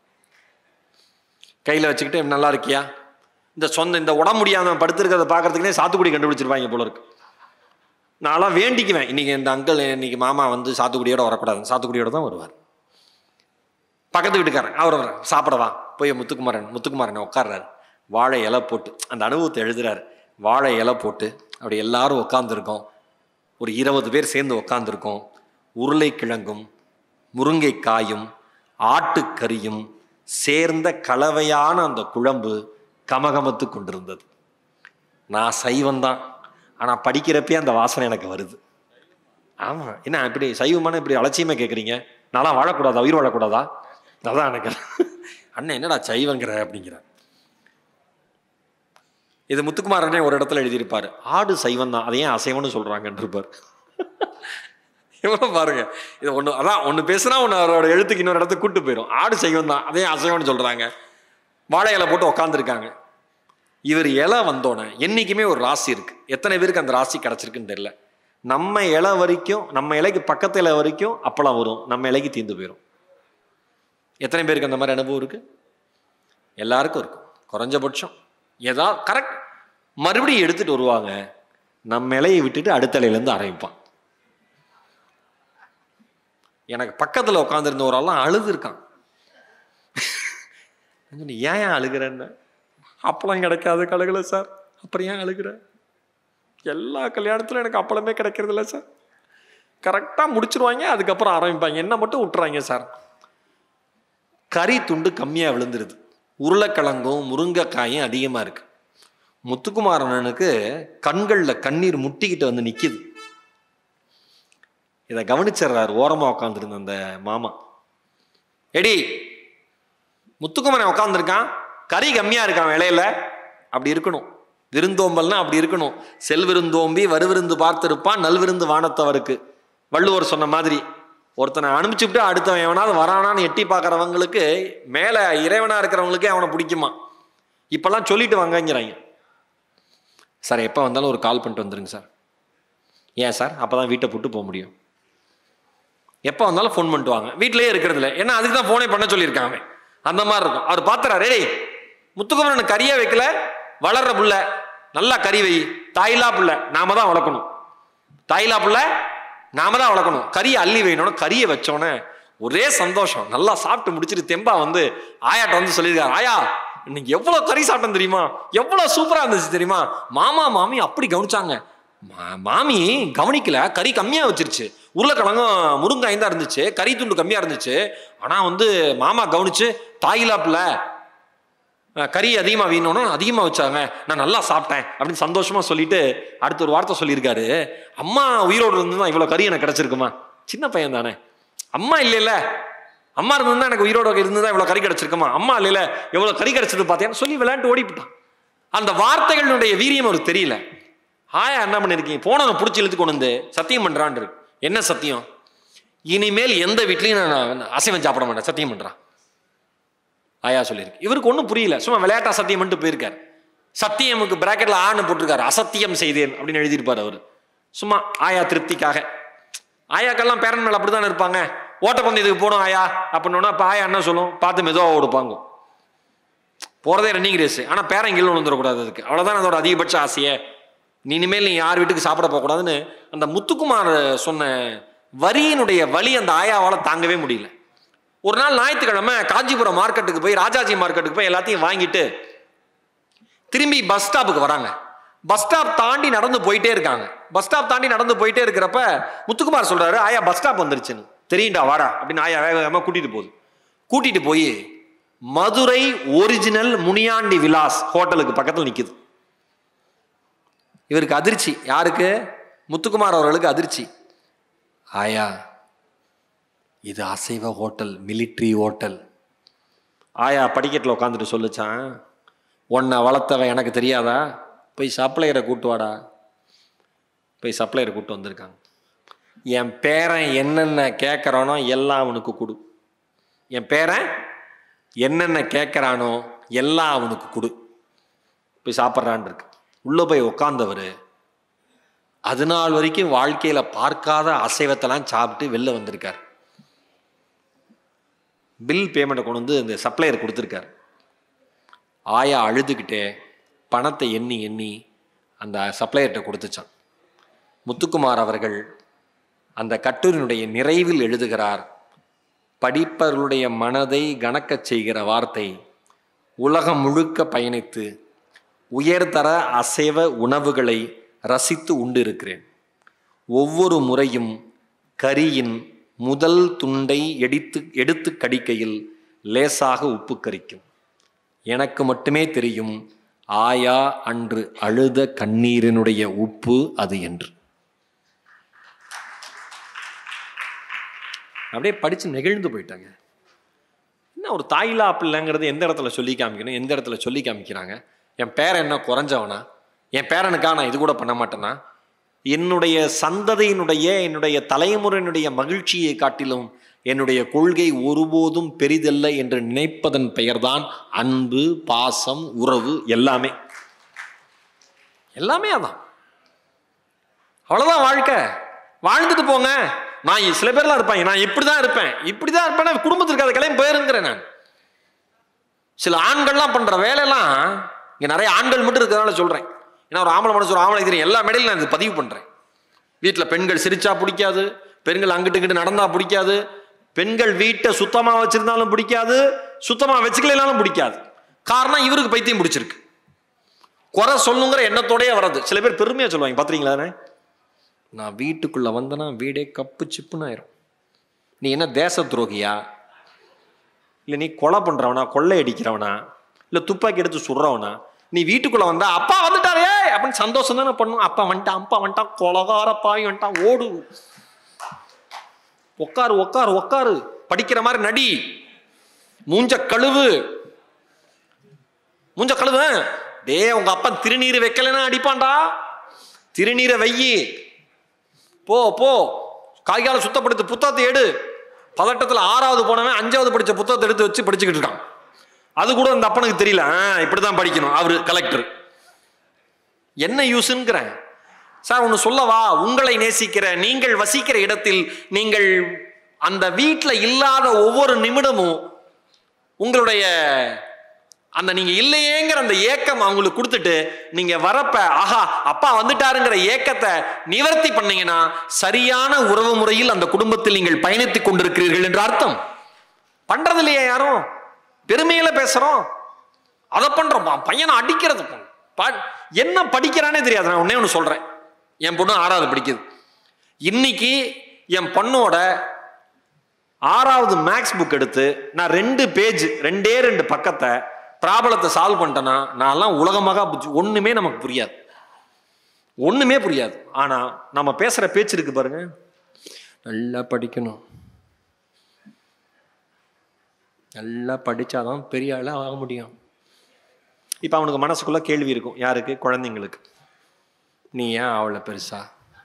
கையில் வச்சுக்கிட்டு நல்லா இருக்கியா இந்த சொந்த இந்த உடம்பு முடியாமல் படுத்திருக்கிறத பார்க்கறதுக்குனே சாத்துக்குடி கண்டுபிடிச்சிருப்பாங்க போல இருக்கு நான்லாம் வேண்டிக்குவேன் இன்னைக்கு இந்த அங்கிள் இன்னைக்கு மாமா வந்து சாத்துக்குடியோட வரக்கூடாது சாத்துக்குடியோட தான் வருவார் பக்கத்து வீட்டுக்காரன் அவர் வர சாப்பிடவா போய் முத்துக்குமாரன் முத்துக்குமாரன் உட்கார்றாரு வாழை இலை போட்டு அந்த அனுபவத்தை எழுதுறாரு வாழை இலை போட்டு அப்படி எல்லாரும் உட்காந்துருக்கோம் ஒரு இருபது பேர் சேர்ந்து உட்காந்துருக்கோம் உருளைக்கிழங்கும் முருங்கைக்காயும் ஆட்டுக்கறியும் சேர்ந்த கலவையான அந்த குழம்பு கமகமத்து கொண்டிருந்தது நான் சைவந்தான் ஆனால் படிக்கிறப்பே அந்த வாசனை எனக்கு வருது ஆமாம் என்ன இப்படி சைவமான இப்படி அலட்சியமாக கேட்குறீங்க நான்லாம் வாழக்கூடாதா உயிர் வாழக்கூடாதா அதான் எனக்கு அண்ணன் என்னடா சைவங்கிற அப்படிங்கிற இது முத்துக்குமாரனே ஒரு இடத்துல எழுதியிருப்பார் ஆடு சைவம் தான் அதை ஏன் அசைவம்னு சொல்கிறாங்கன்னு இருப்பார் எவ்வளோ பாருங்க இது ஒன்று அதான் ஒன்று பேசுனா ஒன்று அவரோட எழுத்துக்கு இன்னொரு இடத்துக்கு கூட்டு போயிடும் ஆடு சைவம் தான் அதே அசைவம்னு சொல்கிறாங்க வாழை இலை போட்டு உட்காந்துருக்காங்க இவர் இலை வந்தோன்னே என்றைக்குமே ஒரு ராசி இருக்கு எத்தனை பேருக்கு அந்த ராசி கிடச்சிருக்குன்னு தெரியல நம்ம இலை வரைக்கும் நம்ம இலைக்கு பக்கத்து இலை வரைக்கும் அப்பளம் வரும் நம்ம இலைக்கு தீர்ந்து போயிடும் எத்தனை பேருக்கு அந்த மாதிரி அனுபவம் இருக்கு எல்லாருக்கும் இருக்கும் குறைஞ்சபட்சம் ஏதா கரெக்ட் மறுபடியும் எடுத்துட்டு வருவாங்க நம்ம இலையை விட்டுட்டு அடுத்த இலையிலேருந்து ஆரம்பிப்பான் எனக்கு பக்கத்தில் உட்காந்துருந்த ஒரு ஆள்லாம் அழுது இருக்கான் நான் சொன்னேன், ஏன் ஏன் அழுகிறேன்னு அப்பளம் கிடைக்காது கழுகல சார் அப்புறம் ஏன் அழுகிற எல்லா கல்யாணத்திலும் எனக்கு அப்பளமே கிடைக்கிறது இல்லை சார் கரெக்டாக முடிச்சிருவாங்க அதுக்கப்புறம் ஆரம்பிப்பாங்க என்ன மட்டும் விட்டுறாங்க சார் கறி துண்டு கம்மியாக விழுந்துருது உருளைக்கிழங்கும் முருங்கைக்காயும் அதிகமாக இருக்கு முத்துக்குமாரனுக்கு கண்களில் கண்ணீர் முட்டிக்கிட்டு வந்து நிற்கிது இதை கவனிச்சிடுறாரு ஓரமாக உட்காந்துருந்த அந்த மாமா எடி முத்துக்குமரன் உட்காந்துருக்கான் கறி கம்மியாக இருக்கான் விலையில அப்படி இருக்கணும் விருந்தோம்பல்னா அப்படி இருக்கணும் செல்விருந்தோம்பி வருவிருந்து பார்த்திருப்பான் நல்விருந்து வானத்தவருக்கு வள்ளுவர் சொன்ன மாதிரி ஒருத்தனை அனுப்பிச்சுட்டு அடுத்தவன் எவனாவது வரானான்னு எட்டி பார்க்குறவங்களுக்கு மேலே இறைவனாக இருக்கிறவங்களுக்கே அவனை பிடிக்குமா இப்போல்லாம் சொல்லிட்டு வாங்கங்கிறாங்க சார் எப்போ வந்தாலும் ஒரு கால் பண்ணிட்டு வந்துருங்க சார் ஏன் சார் அப்போ தான் வீட்டை புட்டு போக முடியும் எப்போ வந்தாலும் ஃபோன் பண்ணிட்டு வாங்க வீட்டிலேயே இருக்கிறது இல்லை ஏன்னா அதுக்கு தான் ஃபோனே பண்ண சொல்லியிருக்காங்க அவன். அந்த மாதிரி இருக்கும் அவர் பார்த்துறாரு டேய் முத்துக்குமரன் கறியே வைக்கல வளர்ற புள்ள நல்லா கறி வை தாயிலா புள்ள நாம தான் வளர்க்கணும் தாயிலா புள்ள நாம தான் வளர்க்கணும் கறியை அள்ளி வைக்கணும் கறியை வச்சோன்னே ஒரே சந்தோஷம் நல்லா சாப்பிட்டு முடிச்சிட்டு தெம்பா வந்து ஆயாட்ட வந்து சொல்லியிருக்காரு ஆயா இன்னைக்கு எவ்வளோ கறி சாப்பிட்டோம் தெரியுமா எவ்வளோ சூப்பராக இருந்துச்சு தெரியுமா மாமா மாமி அப்படி கவனிச்சாங்க மா- மாமி கவனிக்கல கறி கம்மியாக வச்சிருச்சு உருளைக்கிழங்கும் முருங்காய் தான் இருந்துச்சு கறி துண்டு கம்மியாக இருந்துச்சு ஆனால் வந்து மாமா கவனிச்சு தாயிலாப்புல அஹ், கறி அதிகமாக வீணணும் அதிகமாக வச்சாங்க நான் நல்லா சாப்பிட்டேன் அப்படின்னு சந்தோஷமாக சொல்லிட்டு அடுத்த ஒரு வார்த்தை சொல்லியிருக்காரு அம்மா உயிரோடு இருந்துதான் இவ்வளோ கறி எனக்கு கிடச்சிருக்குமா சின்ன பையன் தானே அம்மா இல்லைல்ல அம்மா இருந்திருந்தா எனக்கு உயிரோட இருந்ததா இவ்வளோ கறி கிடச்சிருக்குமா அம்மா இல்லைல்ல எவ்வளோ கறி கிடச்சது பார்த்தேன்னு சொல்லி விளையாண்டு ஓடிவிட்டான் அந்த வார்த்தைகளுடைய வீரியம் அவருக்கு தெரியல ஆயா என்ன பண்ணிருக்கீங்க போனவனை பிடிச்சி இழுத்து கொண்டு வந்து சத்தியம் பண்றான் இருக்கு என்ன சத்தியம் இனிமேல் எந்த வீட்லையும் நான் அசைவம் சாப்பிட மாட்டேன் சத்தியம் பண்றான் ஆயா சொல்லியிருக்கு இவருக்கு ஒன்றும் புரியல சும்மா விளையாட்டா சத்தியம் பண்ணிட்டு போயிருக்காரு சத்தியமுக்கு பிராக்கெட்ல ஆன்னு போட்டிருக்காரு அசத்தியம் செய்தேன் அப்படின்னு எழுதியிருப்பார் அவர் சும்மா ஆயா திருப்திக்காக ஆயாக்கெல்லாம் பேரன் மேல அப்படிதான் இருப்பாங்க ஓட்டப்பந்தயத்துக்கு போனோம் ஆயா அப்படின்னோன்னா அப்போ ஆயா என்ன சொல்லும் பார்த்து மெதுவாக ஓடுப்பாங்க போகிறதே ரன்னிங் ரேஸ் ஆனால் பேரன் கீழே விழுந்துடக்கூடாது அதுக்கு அவ்வளோதான் அதோட அதிகபட்ச ஆசையே நீ இனிமேல் நீ யார் வீட்டுக்கு சாப்பிட போகக்கூடாதுன்னு அந்த முத்துக்குமார் சொன்ன வரியினுடைய வழி அந்த ஆயாவால் தாங்கவே முடியல ஒரு நாள் ஞாயிற்றுக்கிழமை காஞ்சிபுரம் மார்க்கெட்டுக்கு போய் ராஜாஜி மார்க்கெட்டுக்கு போய் எல்லாத்தையும் வாங்கிட்டு திரும்பி பஸ் ஸ்டாப்புக்கு வராங்க பஸ் ஸ்டாப் தாண்டி நடந்து போயிட்டே இருக்காங்க பஸ் ஸ்டாப் தாண்டி நடந்து போயிட்டே இருக்கிறப்ப முத்துக்குமார் சொல்றாரு ஆயா பஸ் ஸ்டாப் வந்துருச்சுன்னு தெரியும்டா வாடா அப்படின்னு ஆயா வேக வேகமாக கூட்டிட்டு போகுது கூட்டிட்டு போய் மதுரை ஒரிஜினல் முனியாண்டி விலாஸ் ஹோட்டலுக்கு பக்கத்தில் நிக்குது இவருக்கு அதிர்ச்சி யாருக்கு முத்துக்குமார் அவர்களுக்கு அதிர்ச்சி ஆயா இது அசைவ ஹோட்டல் மிலிட்ரி ஹோட்டல் ஆயா படிக்கட்டில் உட்காந்துட்டு சொல்லுச்சான் உன்னை வளர்த்தவன் எனக்கு தெரியாதா போய் சப்ளையரை கூட்டு வாடா போய் சப்ளையரை கூட்டு வந்திருக்காங்க என் பேரன் என்னென்ன கேட்குறானோ எல்லாம் அவனுக்கு கொடு என் பேரன் என்னென்ன கேட்குறானோ எல்லாம் அவனுக்கு கொடு போய் சாப்பிட்றான் இருக்கு உள்ளே போய் உட்காந்தவர் அது நாள் வரைக்கும் வாழ்க்கையில் பார்க்காத அசைவத்தெல்லாம் சாப்பிட்டு வெளில வந்திருக்கார் பில் பேமெண்ட்டை கொண்டு வந்து இந்த சப்ளையர் கொடுத்துருக்கார் ஆயா அழுதுகிட்டே பணத்தை எண்ணி எண்ணி அந்த சப்ளையர்கிட்ட கொடுத்துச்சான் முத்துக்குமார் அவர்கள் அந்த கட்டுரையினுடைய நிறைவில் எழுதுகிறார் படிப்பவர்களுடைய மனதை கணக்கச் செய்கிற வார்த்தை உலகம் முழுக்க பயணித்து உயர்தர அசைவ உணவுகளை ரசித்து உண்டு இருக்கிறேன் ஒவ்வொரு முறையும் கரியின் முதல் துண்டை எடுத்து எடுத்து கடிக்கையில் லேசாக உப்பு கரிக்கும் எனக்கு மட்டுமே தெரியும் ஆயா அன்று அழுத கண்ணீரினுடைய உப்பு அது என்று அப்படியே படித்து நெகிழ்ந்து போயிட்டாங்க என்ன ஒரு தாயிலா பிள்ளைங்கிறது எந்த இடத்துல சொல்லி காமிக்கணும் எந்த இடத்துல சொல்லி காமிக்கிறாங்க என் பேரன் என்ன குறைஞ்சவனா என் பேரனுக்கா நான் இது கூட பண்ண மாட்டேனா என்னுடைய சந்ததியினுடைய என்னுடைய தலைமுறையினுடைய மகிழ்ச்சியை காட்டிலும் என்னுடைய கொள்கை ஒருபோதும் பெரிதல்ல என்று நினைப்பதன் பெயர்தான் அன்பு பாசம் உறவு எல்லாமே எல்லாமே அதான் அவ்வளவுதான் வாழ்க்கை வாழ்ந்துட்டு போங்க நான் சில பேர்லாம் இருப்பாங்க நான் இப்படி தான் இருப்பேன் இப்படி தான் இருப்பேன் குடும்பத்திற்கு அதை கிளம்பி போயிருங்கிறேன் நான் சில ஆண்கள்லாம் பண்ற வேலையெல்லாம் இங்க நிறைய ஆண்கள் மட்டும் இருக்கிறதுனால சொல்றேன் ஏன்னா ஒரு ஆம்பளை மனசு ஒரு ஆம்பளை தெரியும் எல்லா மேடையிலும் நான் இது பதிவு பண்றேன் வீட்டில் பெண்கள் சிரிச்சா பிடிக்காது பெண்கள் அங்கிட்டு இங்கிட்டு நடந்தா பிடிக்காது பெண்கள் வீட்டை சுத்தமா வச்சிருந்தாலும் பிடிக்காது சுத்தமா வச்சுக்கலைனாலும் பிடிக்காது காரணம் இவருக்கு பைத்தியம் பிடிச்சிருக்கு குறை சொல்லுங்கிற எண்ணத்தோடயே வர்றது சில பேர் பெருமையா சொல்லுவாங்க பாத்துறீங்களாண்ணே நான் வீட்டுக்குள்ள வந்தேன்னா வீடே கப்பு சிப்புன்னு ஆயிரும் நீ என்ன தேச துரோகியா இல்லை நீ கொலை பண்றவனா கொள்ளை அடிக்கிறவனா இல்லை துப்பாக்கி எடுத்து சுடுறவனா நீ வீட்டுக்குள்ள வந்தா அப்பா வந்துட்டாரே அப்படின்னு சந்தோஷம் தானே பண்ணும் அப்பா வந்துட்டான் அப்பா வந்துட்டான் கொலகார பாவி வந்துட்டான் ஓடு உக்காரு உக்காரு உக்காரு படிக்கிற மாதிரி நடி மூஞ்ச கழுவு மூஞ்ச கழுவு டே உங்க அப்பா திருநீர் வைக்கலைன்னா அடிப்பான்டா திருநீரை வையி போ போ காய்கால சுத்தப்படுத்து புத்தகத்தை எடு பதட்டத்தில் ஆறாவது போனவன் அஞ்சாவது படிச்ச புத்தகத்தை எடுத்து வச்சு படிச்சுக்கிட்டு இருக்கான் அது கூட அந்த அப்பனுக்கு தெரியல ஆ, இப்படிதான் படிக்கணும் அவரு கலெக்டர் என்ன யூஸ்ங்கிறேன் சார் ஒன்று சொல்லவா உங்களை நேசிக்கிற நீங்கள் வசிக்கிற இடத்தில் நீங்கள் அந்த வீட்டில் இல்லாத ஒவ்வொரு நிமிடமும் உங்களுடைய அந்த நீங்க இல்லையேங்கிற அந்த ஏக்கம் அவங்களுக்கு கொடுத்துட்டு நீங்க வரப்ப ஆஹா அப்பா வந்துட்டாருங்கிற ஏக்கத்தை நிவர்த்தி பண்ணீங்கன்னா சரியான உறவு முறையில் அந்த குடும்பத்தில் நீங்கள் பயணித்துக் கொண்டிருக்கிறீர்கள் என்று அர்த்தம் பண்றது இல்லையா யாரும் பெருமையில பேசுறோம் அதை பண்றோம் பா- பையனை அடிக்கிறது பா- பா- என்ன படிக்கிறானே தெரியாது நான் ஒன்னே ஒன்று சொல்றேன் என் பொண்ணு ஆறாவது படிக்குது இன்னைக்கு என் பொண்ணோட ஆறாவது மேக்ஸ் புக் எடுத்து நான் ரெண்டு பேஜ் ரெண்டே ரெண்டு பக்கத்தை ப்ராப்ளத்தை சால்வ் பண்ணிட்டேன்னா நான்லாம் உலகமாக புத்தி ஒண்ணுமே நமக்கு புரியாது ஒண்ணுமே புரியாது ஆனா நம்ம பேசுற பேச்சு இருக்கு பாருங்க நல்லா படிக்கணும் நல்லா படிச்சாதான் பெரிய ஆளா ஆக முடியும் இப்போ அவனுக்கு மனசுக்குள்ள கேள்வி இருக்கும் யாருக்கு குழந்தைங்களுக்கு நீ ஏன் அவளை பெருசா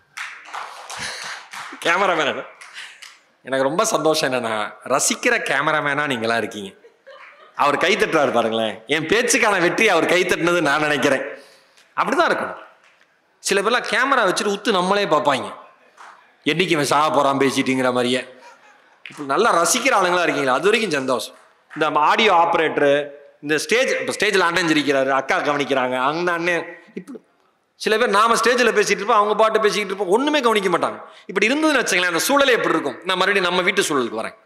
கேமராமேன் எனக்கு ரொம்ப சந்தோஷம் என்னன்னா ரசிக்கிற கேமராமேனா நீங்களா இருக்கீங்க அவர் கை தட்டுறாரு பாருங்களேன் என் பேச்சுக்கான வெற்றி அவர் கை தட்டினது நான் நினைக்கிறேன் அப்படிதான் இருக்கணும் சில பேர்லாம் கேமரா வச்சுட்டு உத்து நம்மளே பார்ப்பாங்க என்னைக்கு இவன் சாக போறான் பேசிட்டுங்கிற மாதிரியே இப்போ நல்லா ரசிக்கிற ஆளுங்களா இருக்கீங்களா அது வரைக்கும் சந்தோஷம் இந்த ஆடியோ ஆப்ரேட்டரு இந்த ஸ்டேஜ் இப்போ ஸ்டேஜில் அண்ணன் சிரிக்கிறாரு அக்கா கவனிக்கிறாங்க அண்ணன் அண்ணன் இப்படி சில பேர் நாம ஸ்டேஜில் பேசிட்டு இருப்போம் அவங்க பாட்டு பேசிக்கிட்டு இருப்போம் ஒண்ணுமே கவனிக்க மாட்டாங்க இப்படி இருந்ததுன்னு வச்சுங்களேன் அந்த சூழலே எப்படி இருக்கும் நான் மறுபடியும் நம்ம வீட்டு சூழலுக்கு வரேன்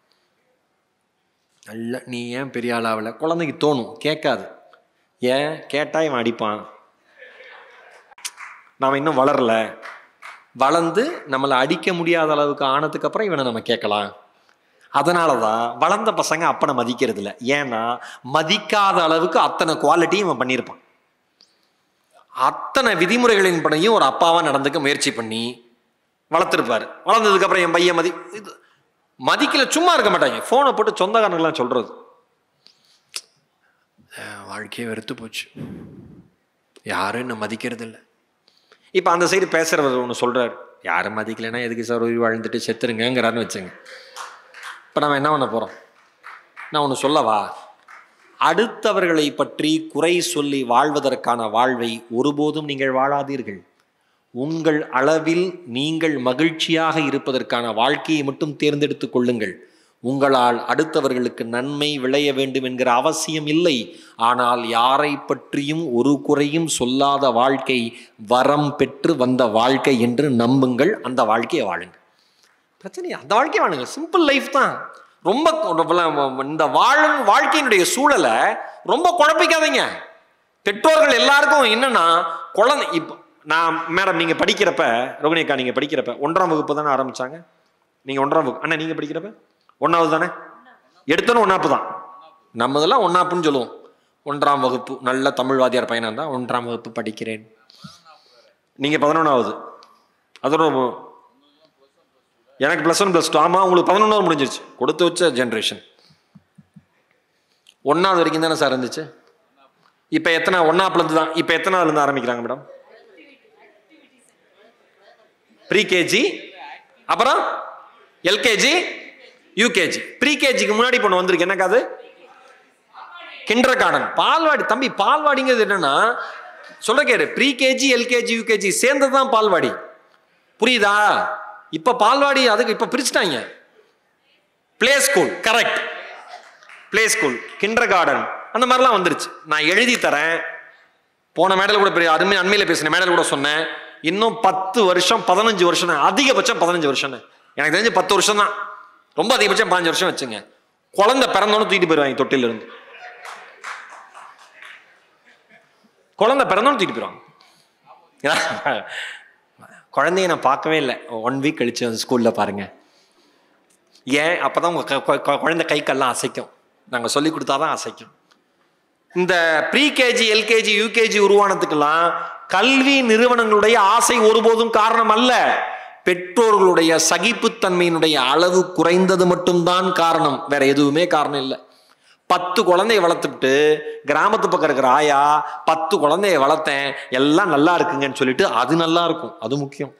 நல்ல நீ ஏன் பெரிய ஆளாவில் குழந்தைக்கு தோணும் கேட்காது ஏன் கேட்டா இவன் அடிப்பான் நாம இன்னும் வளரல வளர்ந்து நம்மளை அடிக்க முடியாத அளவுக்கு ஆனதுக்கு அப்புறம் இவனை நம்ம கேட்கலாம் அதனால தான் வளர்ந்த பசங்க அப்பனை மதிக்கிறது இல்லை ஏன்னா மதிக்காத அளவுக்கு அத்தனை குவாலிட்டியும் இவன் பண்ணியிருப்பான் அத்தனை விதிமுறைகளின் படையும் ஒரு அப்பாவா நடந்துக்க முயற்சி பண்ணி வளர்த்துருப்பாரு வளர்ந்ததுக்கு அப்புறம் என் பையன் மதி இது மதிக்கல சும்மா இருக்க மாட்டாங்க ஃபோனை போட்டு சொந்தக்காரங்களாம் சொல்றது "அஹ், வாழ்க்கையே வெறுத்து போச்சு யாரும் என்ன மதிக்கிறது இல்லை இப்போ அந்த சைடு பேசுறவர் ஒன்று சொல்றாரு யாரும் மதிக்கலைன்னா எதுக்கு சார் உயிர் வாழ்ந்துட்டு செத்துருங்கங்கிறாருன்னு வச்சுங்க இப்போ நம்ம என்ன பண்ண போறோம் நான் ஒன்று சொல்லவா அடுத்தவர்களை பற்றி குறை சொல்லி வாழ்வதற்கான வாழ்வை ஒருபோதும் நீங்கள் வாழாதீர்கள் உங்கள் அளவில் நீங்கள் மகிழ்ச்சியாக இருப்பதற்கான வாழ்க்கையை மட்டும் தேர்ந்தெடுத்துக் கொள்ளுங்கள் உங்களால் அடுத்தவர்களுக்கு நன்மை விளைய வேண்டும் என்கிற அவசியம் இல்லை ஆனால் யாரை பற்றியும் ஒரு குறையும் சொல்லாத வாழ்க்கை வரம் பெற்று வந்த வாழ்க்கை என்று நம்புங்கள் அந்த வாழ்க்கையை வாழுங்க பிரச்சனை அந்த வாழ்க்கையை வாழுங்க சிம்பிள் லைஃப் தான் ரொம்ப ரொம்ப- இந்த வாழும் வாழ்க்கையினுடைய சூழலை ரொம்ப குழப்பிக்காதீங்க பெற்றோர்கள் எல்லாருக்கும் என்னன்னா குழந்தை இப்போ நான் மேடம் நீங்க படிக்கிறப்ப ரோகிணி அக்கா நீங்க படிக்கிறப்ப ஒன்றாம் வகுப்பு தானே ஆரம்பிச்சாங்க நீங்க ஒன்றாம் வகுப்பு அண்ணா நீங்க படிக்கிறப்ப ஒன்றாவது தானே எடுத்தோன்னு ஒன்னாப்பு தான் நம்மதெல்லாம் ஒன்னாப்புன்னு சொல்லுவோம் ஒன்றாம் வகுப்பு நல்ல தமிழ் வாத்தியார் பையனா இருந்தா ஒன்றாம் வகுப்பு படிக்கிறேன் நீங்க பதினொன்றாவது அதோட எனக்கு ப்ளஸ் ஒன் ப்ளஸ் டூ ஆமாம் உங்களுக்கு பதினொன்றாவது முடிஞ்சிருச்சு கொடுத்து வச்ச ஜென்ரேஷன் ஒன்றாவது வரைக்கும் தானே சார் இருந்துச்சு இப்போ எத்தனை ஒன்றாப்புலேருந்து தான் இப்போ எத்தனாவதுலேருந்து ஆரம்பிக்கிறாங்க மேடம் ப்ரீ கேஜி அப்புறம் எல்கேஜி யூகேஜி ப்ரீ கேஜிக்கு முன்னாடி இப்போ ஒன்று வந்திருக்கு என்னக்கா அது கிண்டர் கார்டன் பால்வாடி தம்பி பால்வாடிங்கிறது என்னன்னா சொல்ற கேரு ப்ரீ கேஜி எல்கேஜி யூகேஜி சேர்ந்தது தான் பால்வாடி புரியுதா இப்ப பால்வாடி அதுக்கு இப்ப பிரிச்சுட்டாங்க play school correct play school kindergarten அந்த மாதிரிலாம் வந்துருச்சு நான் எழுதி தரேன் போன மேடல் கூட பெரிய அருமை அண்மையில் பேசின மேடல் கூட சொன்னேன் இன்னும் பத்து வருஷம் பதினஞ்சு வருஷம் தான் அதிகபட்சம் பதினஞ்சு வருஷம் தான் எனக்கு தெரிஞ்சு பத்து வருஷம் தான் ரொம்ப அதிகபட்சம் பதினஞ்சு வருஷம் வச்சுங்க குழந்தை பிறந்தோன்னு தூக்கிட்டு போயிடுவாங்க தொட்டில இருந்து குழந்தை பிறந்தோன்னு தூக்கிட்டு போயிடுவாங்க குழந்தைய நான் பார்க்கவே இல்லை ஒன் வீக் கழிச்சு அந்த ஸ்கூலில் பாருங்க ஏன் அப்பதான் உங்க க- கு- கு- குழந்தை கை கால்லாம் அசைக்கும் நாங்கள் சொல்லி கொடுத்தாதான் அசைக்கும் இந்த ப்ரீ கேஜி எல்கேஜி யூகேஜி உருவானதுக்கெல்லாம் கல்வி நிறுவனங்களுடைய ஆசை ஒருபோதும் காரணம் அல்ல பெற்றோர்களுடைய சகிப்புத்தன்மையினுடைய அளவு குறைந்தது மட்டும்தான் காரணம் வேற எதுவுமே காரணம் இல்லை பத்து குழந்தைய வளர்த்துட்டு கிராமத்து பக்கம் இருக்கிற ஆயா பத்து குழந்தைய வளர்த்தேன் எல்லாம் நல்லா இருக்குங்கன்னு சொல்லிட்டு அது நல்லா இருக்கும் அது முக்கியம்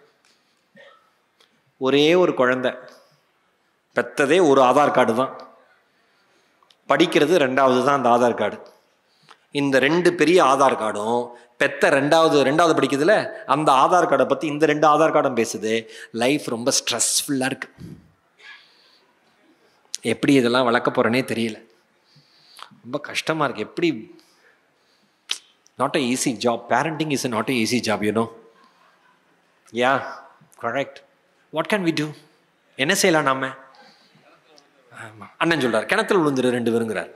ஒரே ஒரு குழந்தை பெத்ததே ஒரு ஆதார் கார்டு தான் படிக்கிறது ரெண்டாவது தான் அந்த ஆதார் கார்டு இந்த ரெண்டு பெரிய ஆதார் கார்டும் பெத்த ரெண்டாவது ரெண்டாவது படிக்குதுல அந்த ஆதார் கார்டை பற்றி இந்த ரெண்டு ஆதார் கார்டும் பேசுது லைஃப் ரொம்ப ஸ்ட்ரெஸ்ஃபுல்லாக இருக்கு எப்படி இதெல்லாம் வளர்க்க போறேனே தெரியல ரொம்ப கஷ்டமாக இருக்கு எப்படி not a easy job parenting is not a easy job you know yeah correct what can we do என்ன செய்யலாம் நாம ஆமா அண்ணன் சொல்றார் கிணத்துல விழுந்துரு ரெண்டு பேருங்கிறார்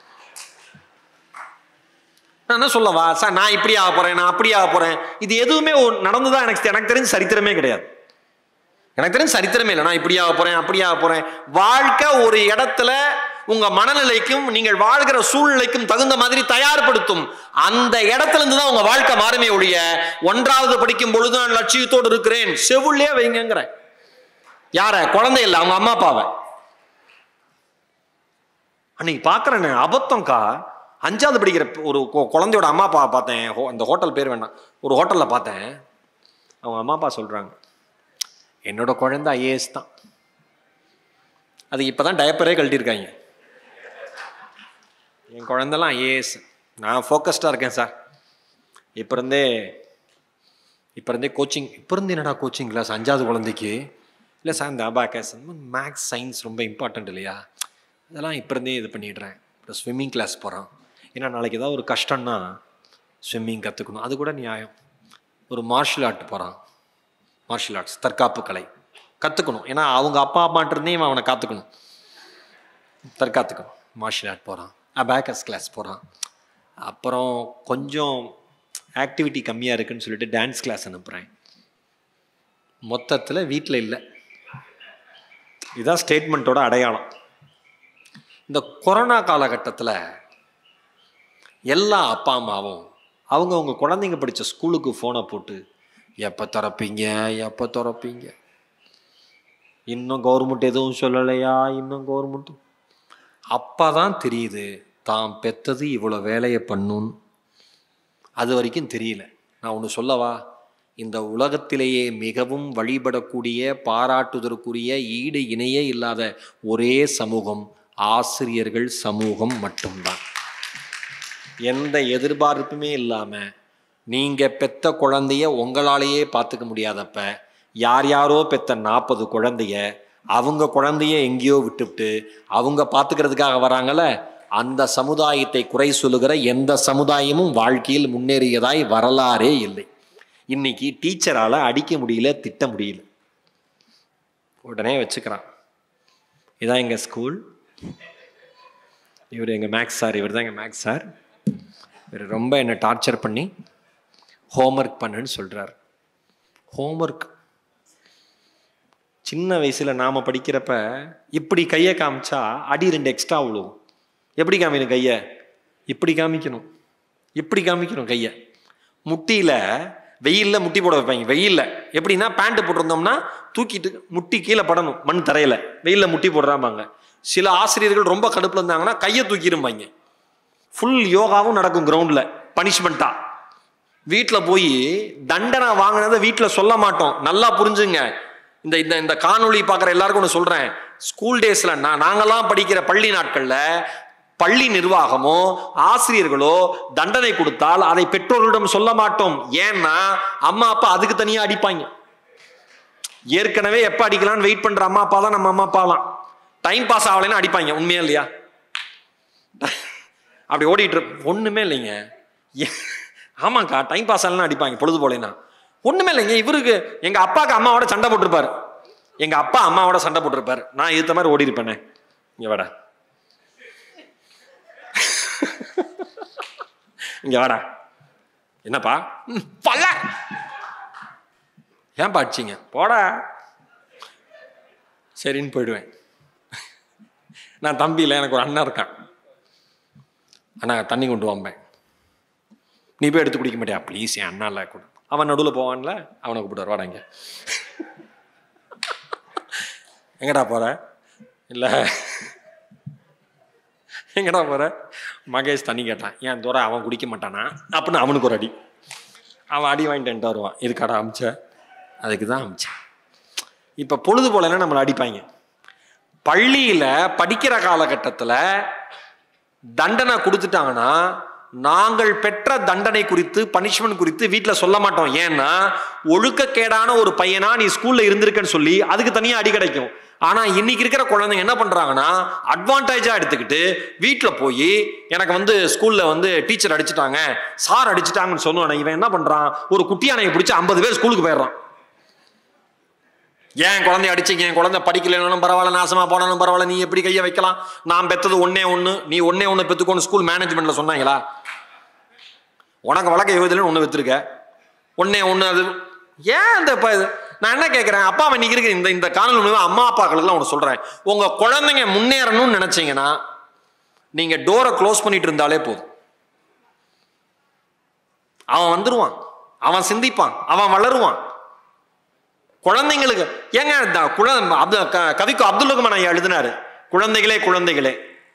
நான் என்ன சொல்லவா சார் நான் இப்படி ஆக போறேன் நான் அப்படி ஆக போறேன் இது எதுவுமே ஒ- நடந்ததா எனக்கு எனக்கு தெரிஞ்ச சரித்திரமே கிடையாது எனக்கு தெரிஞ்ச சரித்திரமே இல்லை நான் இப்படி ஆக போறேன் அப்படி ஆக போறேன் வாழ்க்கை ஒரு இடத்துல உங்க மனநிலைக்கும் நீங்கள் வாழ்கிற சூழ்நிலைக்கும் தகுந்த மாதிரி தயார்படுத்தும் அந்த இடத்துல இருந்து தான் உங்க வாழ்க்கை மாறுமே ஒழிய ஒன்றாவது படிக்கும் பொழுது நான் லட்சியத்தோடு இருக்கிறேன் செவுள்ளே வைங்கிறேன் யார குழந்தை இல்லை அவங்க அம்மா அப்பாவை அன்னைக்கு பார்க்குறேன் அபத்தம்க்கா அஞ்சாவது படிக்கிற ஒரு கொ- குழந்தையோட அம்மா அப்பா பார்த்தேன் ஹோ- அந்த ஹோட்டல் பேர் வேண்டாம் ஒரு ஹோட்டலில் பார்த்தேன் அவங்க அம்மா அப்பா சொல்கிறாங்க என்னோட குழந்தை ஐஏஎஸ் தான் அது இப்போ தான் டயப்பரே கழட்டியிருக்காங்க என் குழந்தெல்லாம் ஐஏஎஸ் நான் ஃபோக்கஸ்டாக இருக்கேன் சார் இப்போ இருந்தே இப்போ இருந்தே கோச்சிங் இப்போ இருந்து என்னடா கோச்சிங் கிளாஸ் அஞ்சாவது குழந்தைக்கு இல்லை சார் இந்த அபாக்கஸ் மேக்ஸ் சயின்ஸ் ரொம்ப இம்பார்ட்டன்ட் இல்லையா அதெல்லாம் இப்போ இருந்தே இது பண்ணிடுறேன் இப்போ ஸ்விம்மிங் கிளாஸ் போகிறான் ஏன்னா நாளைக்கு ஏதாவது ஒரு கஷ்டம்னா ஸ்விம்மிங் கற்றுக்கணும் அது கூட நியாயம் ஒரு மார்ஷியல் ஆர்ட் போகிறான் மார்ஷியல் ஆர்ட்ஸ் தற்காப்பு கலை கற்றுக்கணும் ஏன்னா அவங்க அப்பா அம்மாட்டிருந்தே இவன் அவனை காத்துக்கணும் தற்காத்துக்கணும் மார்ஷியல் ஆர்ட் போகிறான் அபேக்கஸ் கிளாஸ் போகிறான் அப்புறம் கொஞ்சம் ஆக்டிவிட்டி கம்மியாக இருக்குன்னு சொல்லிட்டு டான்ஸ் கிளாஸ் அனுப்புகிறேன் மொத்தத்தில் வீட்டில் இல்லை இதுதான் ஸ்டேட்மெண்ட்டோட அடையாளம் இந்த கொரோனா காலகட்டத்தில் எல்லா அப்பா அம்மாவும் அவங்க அவங்க குழந்தைங்க படித்த ஸ்கூலுக்கு ஃபோனை போட்டு எப்போ திறப்பீங்க எப்போ திறப்பீங்க இன்னும் கவர்மெண்ட் எதுவும் சொல்லலையா இன்னும் கவர்மெண்ட் அப்போ தான் தெரியுது தான் பெத்தது இவ்வளோ வேலையை பண்ணும் அது வரைக்கும் தெரியல நான் ஒன்று சொல்லவா இந்த உலகத்திலேயே மிகவும் வழிபடக்கூடிய பாராட்டுதற்குரிய ஈடு இணையே இல்லாத ஒரே சமூகம் ஆசிரியர்கள் சமூகம் மட்டும்தான் எந்த எதிர்பார்ப்புமே இல்லாமல் நீங்கள் பெத்த குழந்தைய உங்களாலேயே பார்த்துக்க முடியாதப்ப யார் யாரோ பெத்த நாற்பது குழந்தைய அவங்க குழந்தைய எங்கேயோ விட்டுவிட்டு அவங்க பார்த்துக்கிறதுக்காக வராங்கல்ல அந்த சமுதாயத்தை குறை சொல்லுகிற எந்த சமுதாயமும் வாழ்க்கையில் முன்னேறியதாய் வரலாறே இல்லை இன்னைக்கு டீச்சரால் அடிக்க முடியல திட்ட முடியல உடனே வச்சுக்கிறான் இதான் எங்கள் ஸ்கூல் இவர் எங்கள் மேக்ஸ் சார் இவர் தான் எங்கள் மேக்ஸ் சார் இவர் ரொம்ப என்னை டார்ச்சர் பண்ணி ஹோம்ஒர்க் பண்ணுன்னு சொல்கிறார் ஹோம்ஒர்க் சின்ன வயசில் நாம் படிக்கிறப்ப இப்படி கையை காமிச்சா அடி ரெண்டு எக்ஸ்ட்ரா விழுவும் எப்படி காமிக்கணும் கையை இப்படி காமிக்கணும் இப்படி காமிக்கணும் கையை முட்டியில் வெயிலில் முட்டி போட வைப்பாங்க வெயிலில் எப்படின்னா பேண்ட் போட்டிருந்தோம்னா தூக்கிட்டு முட்டி கீழே படணும் மண் தரையில் வெயிலில் முட்டி போடுறாம்பாங்க சில ஆசிரியர்கள் ரொம்ப கடுப்பில் இருந்தாங்கன்னா கையை தூக்கிருப்பாங்க ஃபுல் யோகாவும் நடக்கும் கிரவுண்டில் பனிஷ்மெண்ட்டாக வீட்டில் போய் தண்டனை வாங்கினதை வீட்டில் சொல்ல மாட்டோம் நல்லா புரிஞ்சுங்க இந்த இந்த இந்த காணொளி பார்க்குற எல்லாருக்கும் ஒன்று சொல்கிறேன் ஸ்கூல் டேஸில் நான் நாங்கள்லாம் படிக்கிற பள்ளி நாட்களில் பள்ளி நிர்வாகமோ ஆசிரியர்களோ தண்டனை கொடுத்தால் அதை பெற்றோர்களிடம் சொல்ல மாட்டோம் ஏன்னா அம்மா அப்பா அதுக்கு தனியாக அடிப்பாங்க ஏற்கனவே எப்போ அடிக்கலாம்னு வெயிட் பண்ணுற அம்மா அப்பா தான் நம்ம அம்மா அப்பாலாம் டைம் பாஸ் ஆகலைன்னு அடிப்பாங்க உண்மையா இல்லையா அப்படி ஓடிட்டு இருப்ப- ஒண்ணுமே இல்லைங்க ஏ- ஆமாக்கா டைம் பாஸ் ஆகலாம் அடிப்பாங்க பொழுது போலேனா ஒண்ணுமே இல்லைங்க இவருக்கு எங்க அப்பாக்கு அம்மாவோட சண்டை போட்டிருப்பாரு எங்க அப்பா அம்மாவோட சண்டை போட்டிருப்பாரு நான் ஏத்த மாதிரி ஓடி இருப்பேனே இங்க வாடா இங்க வாடா என்னப்பா ம், பல்ல ஏன்பா அடிச்சிங்க போடா சரின்னு போயிடுவேன் நான் தம்பி இல்லை எனக்கு ஒரு அண்ணன் இருக்கான் அண்ணா தண்ணி கொண்டு வாம்பேன் நீ போய் எடுத்து குடிக்க மாட்டியா ப்ளீஸ் என் அண்ணா இல்லை கொடு அவன் நடுவில் போவான்ல அவனை கூப்பிட்டு வாடா இங்க எங்கடா போற இல்லை எங்கடா போற மகேஷ் தண்ணி கேட்டான் ஏன் தூரம் அவன் குடிக்க மாட்டானா அப்படின்னு அவனுக்கு ஒரு அடி அவன் அடி வாங்கிட்டு வந்துட்டு வருவான் இதுக்காடா அமிச்ச அதுக்கு தான் அமிச்சேன் இப்போ பொழுது போலன்னா நம்மளை அடிப்பாங்க பள்ளியில் படிக்கிற காலகட்டத்தில் தண்டனை கொடுத்துட்டாங்கன்னா நாங்கள் பெற்ற தண்டனை குறித்து பனிஷ்மெண்ட் குறித்து வீட்டில் சொல்ல மாட்டோம் ஏன்னா ஒழுக்கக்கேடான ஒரு பையனா நீ ஸ்கூல்ல இருந்திருக்கன்னு சொல்லி அதுக்கு தனியாக அடி கிடைக்கும் ஆனா இன்னைக்கு இருக்கிற குழந்தைங்க என்ன பண்றாங்கன்னா அட்வான்டேஜா எடுத்துக்கிட்டு வீட்டில் போய் எனக்கு வந்து ஸ்கூல்ல வந்து டீச்சர் அடிச்சிட்டாங்க சார் அடிச்சிட்டாங்கன்னு சொன்னோன்னே இவன் என்ன பண்றான் ஒரு குட்டியானையை பிடிச்சி ஐம்பது பேர் ஸ்கூலுக்கு போயிடுறான் ஏன் குழந்தைய அடிச்சீங்க என் குழந்தை படிக்கலைனாலும் பரவாயில்ல நாசமா போனாலும் பரவாயில்ல நீ எப்படி கையை வைக்கலாம் நான் பெத்தது ஒன்னே ஒன்று நீ ஒன்னே ஒன்று பெத்துக்கோன்னு ஸ்கூல் மேனேஜ்மெண்ட்ல சொன்னாங்களா உனக்கு வழக்க எழுதுலன்னு ஒன்று வித்துருக்க ஒன்னே ஒன்று அது ஏன் அந்த இப்போ நான் என்ன கேட்குறேன் அப்பா அவன் இன்னைக்கு இருக்கிற இந்த இந்த காணொலி மூலமா அம்மா அப்பாக்களுக்குலாம் ஒன்று சொல்கிறேன் உங்கள் குழந்தைங்க முன்னேறணும்னு நினச்சிங்கன்னா நீங்கள் டோரை க்ளோஸ் பண்ணிட்டு இருந்தாலே போதும் அவன் வந்துருவான் அவன் சிந்திப்பான் அவன் வளருவான் குழந்தைங்களுக்கு ஏங்க இந்த குழந்தை அப்து க- கவிக்கு அப்துல் ரஹ்மான் ஐயா எழுதினாரு குழந்தைகளே குழந்தைகளே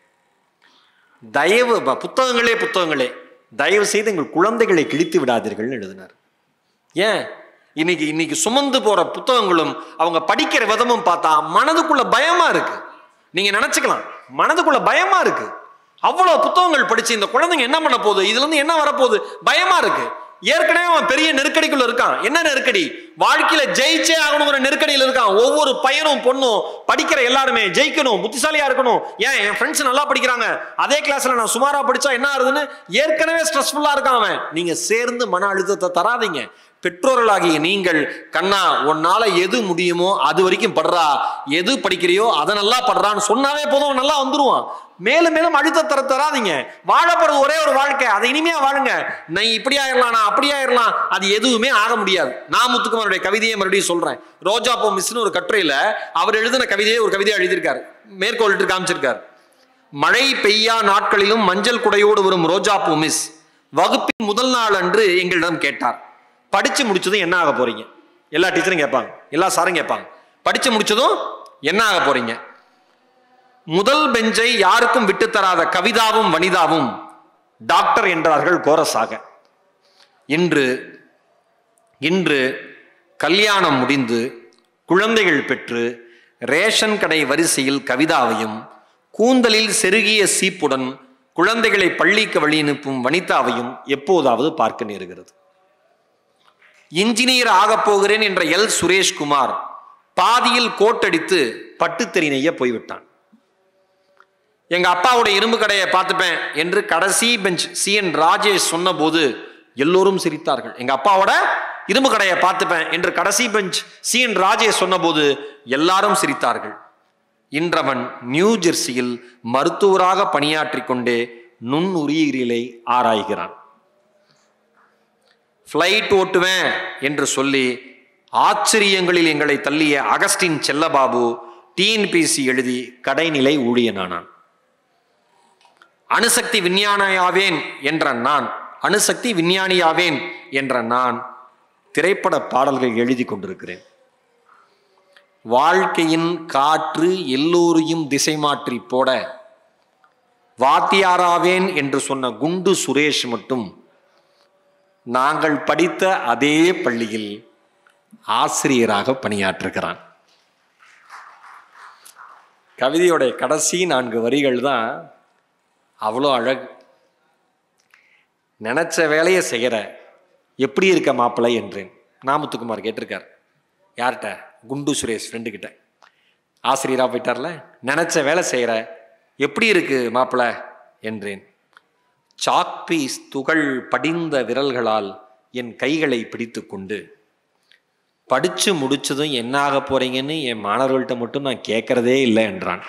தயவு ப- புத்தகங்களே புத்தகங்களே தயவு செய்து எங்கள் குழந்தைகளை கிழித்து விடாதீர்கள்னு எழுதினார் ஏன் இன்னைக்கு இன்னைக்கு சுமந்து போற புத்தகங்களும் அவங்க படிக்கிற விதமும் பார்த்தா மனதுக்குள்ள பயமா இருக்கு நீங்க நினைச்சுக்கலாம் மனதுக்குள்ள பயமா இருக்கு அவ்வளவு புத்தகங்கள் படிச்சு இந்த குழந்தைங்க என்ன பண்ண போகுது இதுல இருந்து என்ன வரப்போகுது பயமா இருக்கு ஏற்கனவே அவன் பெரிய நெருக்கடிக்குள்ள இருக்கான் என்ன நெருக்கடி வாழ்க்கையில ஜெயிச்சே ஆகணுங்கிற நெருக்கடியில் இருக்கான் ஒவ்வொரு பையனும் பொண்ணும் படிக்கிற எல்லாருமே ஜெயிக்கணும் புத்திசாலியா இருக்கணும் ஏன் என் ஃப்ரெண்ட்ஸ் நல்லா படிக்கிறாங்க அதே கிளாஸ்ல நான் சுமாரா படிச்சா என்ன ஆகுதுன்னு ஏற்கனவே ஸ்ட்ரெஸ்ஃபுல்லா இருக்கான் அவன் நீங்க சேர்ந்து மன அழுத்தத்தை தராதீங்க பெற்றோர்களாகிய நீங்கள் கண்ணா உன்னால எது முடியுமோ அது வரைக்கும் படுறா எது படிக்கிறியோ அதை நல்லா படுறான்னு சொன்னாவே போதும் அவன் நல்லா வந்துருவான் மேலும் மேலும் அழுத்த தர தராதீங்க வாழப்படுறது ஒரே ஒரு வாழ்க்கை அதை இனிமையா வாழுங்க நீ இப்படி ஆயிரலாம் நான் அப்படி ஆயிரலாம் அது எதுவுமே ஆக முடியாது நான் முத்துக்குமாருடைய கவிதையை மறுபடியும் சொல்றேன் ரோஜா பூ மிஸ்னு ஒரு கட்டுரையில அவர் எழுதின கவிதையை ஒரு கவிதையை எழுதியிருக்காரு மேற்கோளிட்டு காமிச்சிருக்காரு மழை பெய்யா நாட்களிலும் மஞ்சள் குடையோடு வரும் ரோஜா பூ மிஸ் வகுப்பின் முதல் நாள் அன்று எங்களிடம் கேட்டார் படிச்சு முடிச்சதும் என்ன ஆக போறீங்க எல்லா டீச்சரும் கேட்பாங்க எல்லா சாரும் கேட்பாங்க படிச்சு முடிச்சதும் என்ன ஆக போறீங்க முதல் பெஞ்சை யாருக்கும் விட்டுத்தராத கவிதாவும் வனிதாவும் டாக்டர் என்றார்கள் கோரஸாக இன்று இன்று கல்யாணம் முடிந்து குழந்தைகள் பெற்று ரேஷன் கடை வரிசையில் கவிதாவையும் கூந்தலில் செருகிய சீப்புடன் குழந்தைகளை பள்ளிக்கு வழி அனுப்பும் வனிதாவையும் எப்போதாவது பார்க்க நேருகிறது இன்ஜினியர் ஆகப் போகிறேன் என்ற எல் சுரேஷ்குமார் பாதியில் கோட்டடித்து பட்டுத்தறி நெய்ய போய்விட்டான் எங்க அப்பாவுடைய இரும்பு கடையை பார்த்துப்பேன் என்று கடைசி பெஞ்ச் சி என் ராஜேஷ் சொன்னபோது எல்லோரும் சிரித்தார்கள் எங்க அப்பாவோட இரும்பு கடையை பார்த்துப்பேன் என்று கடைசி பெஞ்ச் சி என் ராஜேஷ் சொன்னபோது எல்லாரும் சிரித்தார்கள் இன்றவன் நியூ ஜெர்சியில் மருத்துவராக பணியாற்றிக் கொண்டே நுண்ணுயிரியலை ஆராய்கிறான் ஃப்ளைட் ஓட்டுவேன் என்று சொல்லி ஆச்சரியங்களில் எங்களை தள்ளிய அகஸ்டின் செல்லபாபு டிஎன்பிசி எழுதி கடைநிலை ஊழியனானான் அணுசக்தி விஞ்ஞானியாவேன் என்ற நான் அணுசக்தி விஞ்ஞானியாவேன் என்ற நான் திரைப்பட பாடல்கள் எழுதி கொண்டிருக்கிறேன் வாழ்க்கையின் காற்று எல்லோரையும் திசை மாற்றி போட வாத்தியாராவேன் என்று சொன்ன குண்டு சுரேஷ் மட்டும் நாங்கள் படித்த அதே பள்ளியில் ஆசிரியராக பணியாற்றுகிறான் கவிதையோடைய கடைசி நான்கு வரிகள் தான் அவ்வளோ அழகு நினச்ச வேலையை செய்கிற எப்படி இருக்க மாப்பிள்ளை என்றேன் நாமத்துக்குமார் கேட்டிருக்கார் யார்கிட்ட குண்டு சுரேஷ் ஃப்ரெண்டு கிட்ட ஆசிரியராக போயிட்டார்ல நினச்ச வேலை செய்கிற எப்படி இருக்கு மாப்பிள்ளை என்றேன் சாக்பீஸ் துகள் படிந்த விரல்களால் என் கைகளை பிடித்து கொண்டு படிச்சு முடிச்சதும் என்ன ஆக போறீங்கன்னு என் மாணவர்கள்ட்ட மட்டும் நான் கேட்கறதே இல்லை என்றான்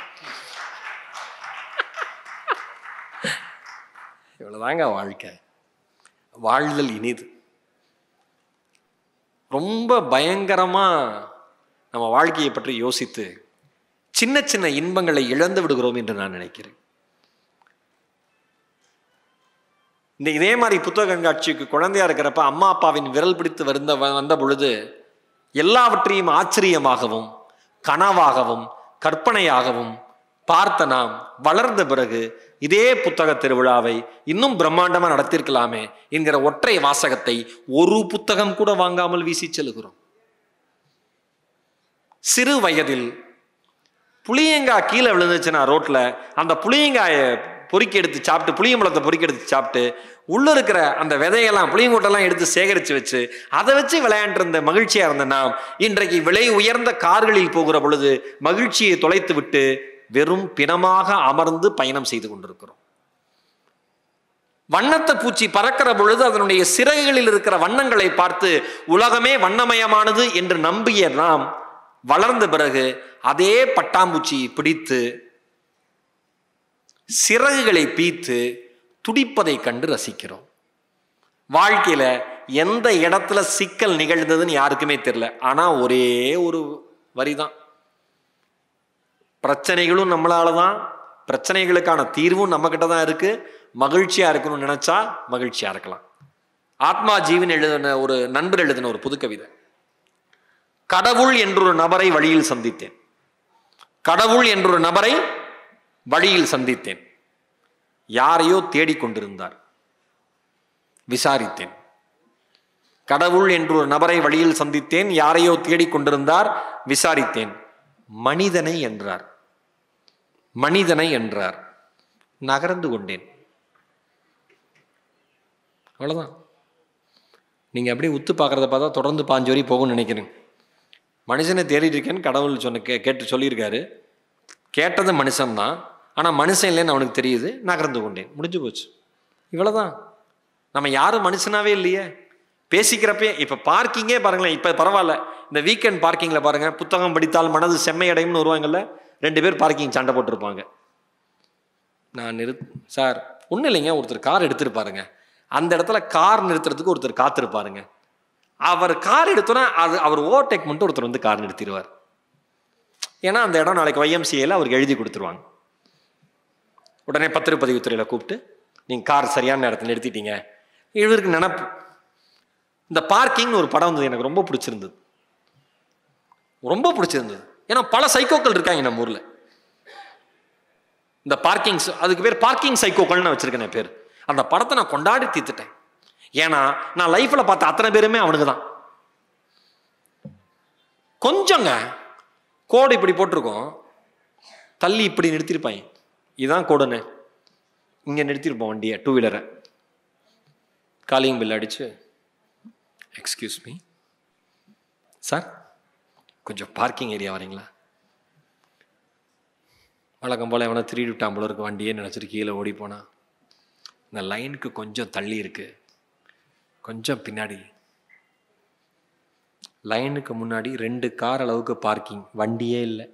இவ்வளவுதாங்க வாழ்க்கை வாழ்தல் இனிது ரொம்ப பயங்கரமா நம்ம வாழ்க்கையை பற்றி யோசித்து சின்ன சின்ன இன்பங்களை இழந்து விடுகிறோம் என்று நான் நினைக்கிறேன் இந்த இதே மாதிரி புத்தக கண்காட்சிக்கு குழந்தையா இருக்கிறப்ப அம்மா அப்பாவின் விரல் பிடித்து வருந்த வந்த பொழுது எல்லாவற்றையும் ஆச்சரியமாகவும் கனவாகவும் கற்பனையாகவும் பார்த்த நாம் வளர்ந்த பிறகு இதே புத்தக திருவிழாவை இன்னும் பிரம்மாண்டமா நடத்திருக்கலாமே என்கிற ஒற்றை வாசகத்தை ஒரு புத்தகம் கூட வாங்காமல் வீசி செல்கிறோம் சிறு வயதில் புளியங்காய் கீழே விழுந்துச்சுன்னா ரோட்ல அந்த புளியங்காயை பொறுக்கி எடுத்து சாப்பிட்டு புளியம்பழத்தை பொறுக்கி எடுத்து சாப்பிட்டு உள்ள இருக்கிற அந்த விதையெல்லாம் புளியங்கொட்டெல்லாம் எடுத்து சேகரித்து வச்சு அதை வச்சு விளையாண்டு இருந்த மகிழ்ச்சியா இருந்த நாம் இன்றைக்கு விலை உயர்ந்த கார்களில் போகிற பொழுது மகிழ்ச்சியை தொலைத்து விட்டு வெறும் பிணமாக அமர்ந்து பயணம் செய்து கொண்டிருக்கிறோம் வண்ணத்தை பூச்சி பறக்கிற பொழுது அதனுடைய சிறகுகளில் இருக்கிற வண்ணங்களை பார்த்து உலகமே வண்ணமயமானது என்று நம்பிய நாம் வளர்ந்த பிறகு அதே பட்டாம்பூச்சியை பிடித்து சிறகுகளை பீத்து துடிப்பதை கண்டு ரசிக்கிறோம் வாழ்க்கையில எந்த இடத்துல சிக்கல் நிகழ்ந்ததுன்னு யாருக்குமே தெரியல ஆனா ஒரே ஒரு வரிதான் பிரச்சனைகளும் நம்மளால தான் பிரச்சனைகளுக்கான தீர்வும் நம்ம கிட்ட தான் இருக்கு மகிழ்ச்சியா இருக்கணும்னு நினைச்சா மகிழ்ச்சியா இருக்கலாம் ஆத்மா ஜீவன் எழுதின ஒரு நண்பர் எழுதின ஒரு புது கவிதை கடவுள் என்றொரு நபரை வழியில் சந்தித்தேன் கடவுள் என்றொரு நபரை வழியில் சந்தித்தேன் யாரையோ தேடிக்கொண்டிருந்தார் விசாரித்தேன் கடவுள் என்று ஒரு நபரை வழியில் சந்தித்தேன் யாரையோ தேடிக்கொண்டிருந்தார் விசாரித்தேன் மனிதனை என்றார் மனிதனை என்றார் நகர்ந்து கொண்டேன் அவ்வளவுதான் நீங்க அப்படியே உத்து பார்க்கறத பார்த்தா தொடர்ந்து பாஞ்சு வரி போகும்னு நினைக்கிறேன் மனுஷனை தேடிட்டு இருக்கேன்னு கடவுள் சொன்ன கே கேட்டு சொல்லியிருக்காரு கேட்டது மனுஷன்தான் ஆனால் மனுஷன் இல்லைன்னு அவனுக்கு தெரியுது நகர்ந்து கொண்டேன் முடிஞ்சு போச்சு இவ்வளோதான் நம்ம யாரும் மனுஷனாவே இல்லையே பேசிக்கிறப்பே இப்போ பார்க்கிங்கே பாருங்களேன் இப்போ பரவாயில்ல இந்த வீக்கெண்ட் பார்க்கிங்கில் பாருங்க புத்தகம் படித்தால் மனது செம்மையடையும்னு வருவாங்கல்ல ரெண்டு பேர் பார்க்கிங் சண்டை போட்டிருப்பாங்க நான் நிறு சார் ஒன்றும் இல்லைங்க ஒருத்தர் கார் எடுத்துட்டு பாருங்க அந்த இடத்துல கார் நிறுத்துறதுக்கு ஒருத்தர் காத்திருப்பாருங்க அவர் கார் எடுத்தோன்னா அது அவர் ஓவர்டேக் பண்ணிட்டு ஒருத்தர் வந்து கார் நிறுத்திடுவார் ஏன்னா அந்த இடம் நாளைக்கு ஒய்எம்சிஏல அவருக்கு எழுதி கொடுத்துருவாங்க உடனே பத்திரப்பதிவுத்துறையில் கூப்பிட்டு நீங்கள் கார் சரியான நேரத்தில் நிறுத்திட்டீங்க இவருக்கு நினப்பு இந்த பார்க்கிங்னு ஒரு படம் வந்தது எனக்கு ரொம்ப பிடிச்சிருந்தது ரொம்ப பிடிச்சிருந்தது ஏன்னா பல சைக்கோக்கள் இருக்காங்க நம்ம ஊரில் இந்த பார்க்கிங்ஸ் அதுக்கு பேர் பார்க்கிங் சைக்கோக்கள்னு நான் வச்சிருக்கேன் பேர் அந்த படத்தை நான் கொண்டாடி தீர்த்துட்டேன் ஏன்னா நான் லைஃப்பில் பார்த்த அத்தனை பேருமே அவனுக்கு தான் கொஞ்சங்க கோடு இப்படி போட்டிருக்கோம் தள்ளி இப்படி நிறுத்திருப்பாங்க இதுதான் கோடுன்னு இங்கே நிறுத்திருப்போம் வண்டியை டூ வீலரை காலிங் பில் அடிச்சு எக்ஸ்கியூஸ் மீ சார் கொஞ்சம் பார்க்கிங் ஏரியா வரீங்களா வழக்கம் போல் எவனோ திருடி விட்டான் போல இருக்கு வண்டியே நினச்சிட்டு கீழே ஓடி போனான் இந்த லைனுக்கு கொஞ்சம் தள்ளி இருக்கு கொஞ்சம் பின்னாடி லைனுக்கு முன்னாடி ரெண்டு கார் அளவுக்கு பார்க்கிங் வண்டியே இல்லை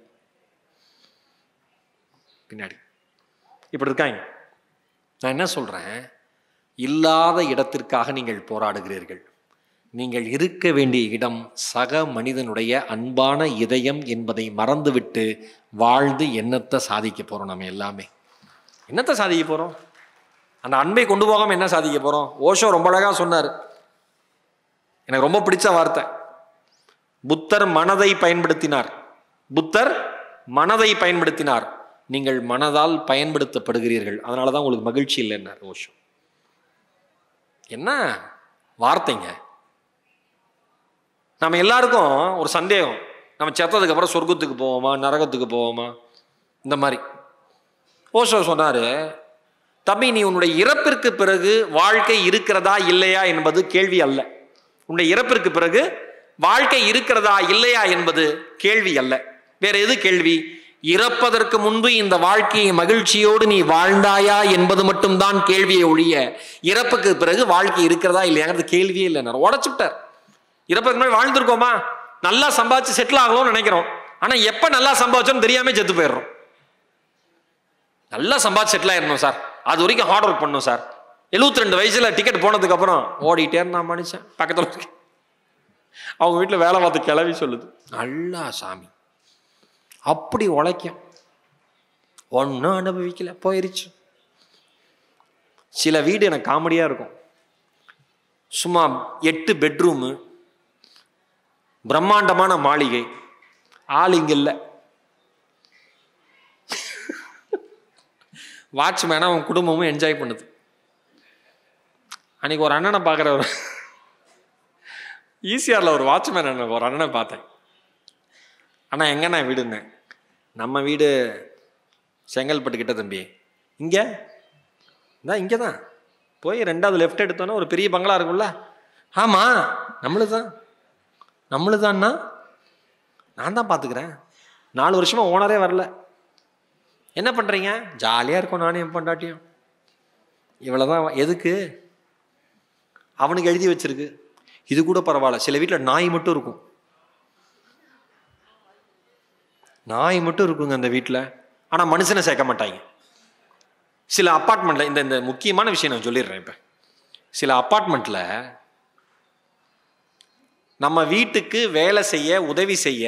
பின்னாடி இப்படி இருக்காங்க நான் என்ன சொல்கிறேன் இல்லாத இடத்திற்காக நீங்கள் போராடுகிறீர்கள் நீங்கள் இருக்க வேண்டிய இடம் சக மனிதனுடைய அன்பான இதயம் என்பதை மறந்துவிட்டு வாழ்ந்து என்னத்தை சாதிக்க போகிறோம் நம்ம எல்லாமே என்னத்தை சாதிக்க போகிறோம் அந்த அன்பை கொண்டு போகாமல் என்ன சாதிக்க போகிறோம் ஓஷோ ரொம்ப அழகாக சொன்னார் எனக்கு ரொம்ப பிடிச்ச வார்த்தை புத்தர் மனதை பயன்படுத்தினார் புத்தர் மனதை பயன்படுத்தினார் நீங்கள் மனதால் பயன்படுத்தப்படுகிறீர்கள் அதனால தான் உங்களுக்கு மகிழ்ச்சி இல்லைன்னார் ஓஷோ என்ன வார்த்தைங்க நம்ம எல்லாருக்கும் ஒரு சந்தேகம் நம்ம செத்ததுக்கு அப்புறம் சொர்க்கத்துக்கு போவோமா நரகத்துக்கு போவோமா இந்த மாதிரி ஓஷோ சொன்னாரு தம்பி நீ உன்னுடைய இறப்பிற்கு பிறகு வாழ்க்கை இருக்கிறதா இல்லையா என்பது கேள்வி அல்ல உன்னுடைய இறப்பிற்கு பிறகு வாழ்க்கை இருக்கிறதா இல்லையா என்பது கேள்வி அல்ல வேற எது கேள்வி இறப்பதற்கு முன்பு இந்த வாழ்க்கையை மகிழ்ச்சியோடு நீ வாழ்ந்தாயா என்பது மட்டும்தான் கேள்வியை ஒழிய இறப்புக்கு பிறகு வாழ்க்கை இருக்கிறதா இல்லையாங்கிறது கேள்வியே இல்லை உடச்சுட்டார் இறப்பதுக்கு முன்னாடி வாழ்ந்திருக்கோமா நல்லா சம்பாதிச்சு செட்டில் ஆகணும்னு நினைக்கிறோம் ஆனா எப்ப நல்லா சம்பாதிச்சோம்னு தெரியாம செத்து போயிடுறோம் நல்லா சம்பாதிச்சு செட்டில் ஆயிடணும் சார் அது வரைக்கும் ஹார்ட் ஒர்க் பண்ணணும் சார் எழுபத்தி ரெண்டு வயசுல டிக்கெட் போனதுக்கு அப்புறம் ஓடிட்டே இருந்தான் மனுஷன் பக்கத்துல இருக்கு அவங்க வீட்டில் வேலை பார்த்து கிளவி சொல்லுது நல்லா சாமி அப்படி உழைக்கும் ஒன்றும் அனுபவிக்கல போயிருச்சு சில வீடு எனக்கு காமெடியாக இருக்கும் சும்மா எட்டு பெட்ரூமு பிரம்மாண்டமான மாளிகை ஆள் இங்க இல்லை வாட்ச்மேனை அவன் குடும்பமும் என்ஜாய் பண்ணுது அன்னைக்கு ஒரு அண்ணனை பார்க்குற ஒரு ஈசிஆரில் ஒரு வாட்ச்மேன் அண்ணன் ஒரு அண்ணனை பார்த்தேன் அண்ணா எங்கண்ணா வீடுன்னு நம்ம வீடு செங்கல்பட்டு கிட்ட தம்பி இங்கே இந்தா இங்கே தான் போய் ரெண்டாவது லெஃப்ட் எடுத்தோன்னே ஒரு பெரிய பங்களா இருக்கும்ல ஆமாம் நம்மளுது தான் நம்மளுது தான்னா நான் தான் பார்த்துக்கிறேன் நாலு வருஷமா ஓனரே வரல என்ன பண்ணுறீங்க ஜாலியாக இருக்கும் நானும் என் பொண்டாட்டியும் இவ்வளோதான் எதுக்கு அவனுக்கு எழுதி வச்சிருக்கு இது கூட பரவாயில்ல சில வீட்டில் நாய் மட்டும் இருக்கும் நாய் மட்டும் இருக்குங்க அந்த வீட்டில் ஆனால் மனுஷனை சேர்க்க மாட்டாங்க சில அப்பார்ட்மெண்ட்டில் இந்த இந்த முக்கியமான விஷயம் நான் சொல்லிடுறேன் இப்போ சில அப்பார்ட்மெண்ட்டில் நம்ம வீட்டுக்கு வேலை செய்ய உதவி செய்ய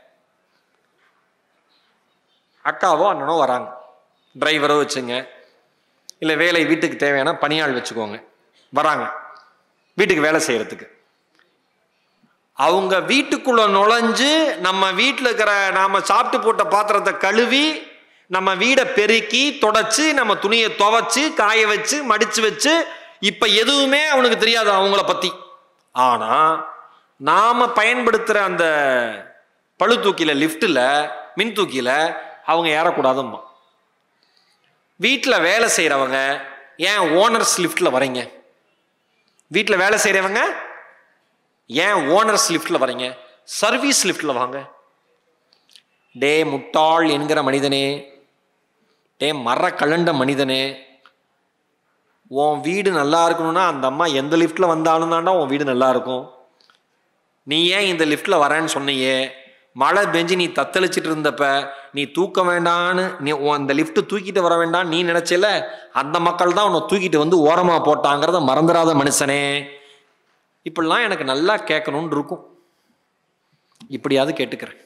அக்காவோ அண்ணனோ வராங்க டிரைவரோ வச்சுங்க இல்லை வேலை வீட்டுக்கு தேவையான பணியாள் வச்சுக்கோங்க வராங்க வீட்டுக்கு வேலை செய்யறதுக்கு அவங்க வீட்டுக்குள்ள நுழைஞ்சு நம்ம வீட்டில் இருக்கிற நாம சாப்பிட்டு போட்ட பாத்திரத்தை கழுவி நம்ம வீடை பெருக்கி தொடச்சு நம்ம துணியை துவைச்சு காய வச்சு மடிச்சு வச்சு இப்ப எதுவுமே அவனுக்கு தெரியாது அவங்கள பத்தி ஆனா நாம பயன்படுத்துற அந்த பழு தூக்கில லிஃப்ட்ல மின் தூக்கில அவங்க ஏறக்கூடாதும்மா வீட்டில் வேலை செய்கிறவங்க ஏன் ஓனர்ஸ் லிஃப்ட்டில் வரீங்க வீட்டில் வேலை செய்கிறவங்க ஏன் ஓனர்ஸ் லிஃப்ட்டில் வரீங்க சர்வீஸ் லிஃப்ட்டில் வாங்க டே முட்டாள் என்கிற மனிதனே டே மர கலண்ட மனிதனே உன் வீடு நல்லா இருக்கணும்னா அந்த அம்மா எந்த லிஃப்ட்டில் வந்தாலும் தாண்டா உன் வீடு நல்லா இருக்கும் நீ ஏன் இந்த லிஃப்ட்டில் வரேன்னு சொன்னியே மழை பெஞ்சு நீ தத்தளிச்சிட்டு இருந்தப்ப நீ தூக்க வேண்டான்னு நீ உன் அந்த லிஃப்ட் தூக்கிட்டு வர வேண்டாம் நீ நினைச்சல அந்த மக்கள் தான் உன்னை தூக்கிட்டு வந்து ஓரமா போட்டாங்கிறத மறந்துடாத மனுஷனே இப்படிலாம் எனக்கு நல்லா கேட்கணும்னு இருக்கும் இப்படியாவது கேட்டுக்கிறேன்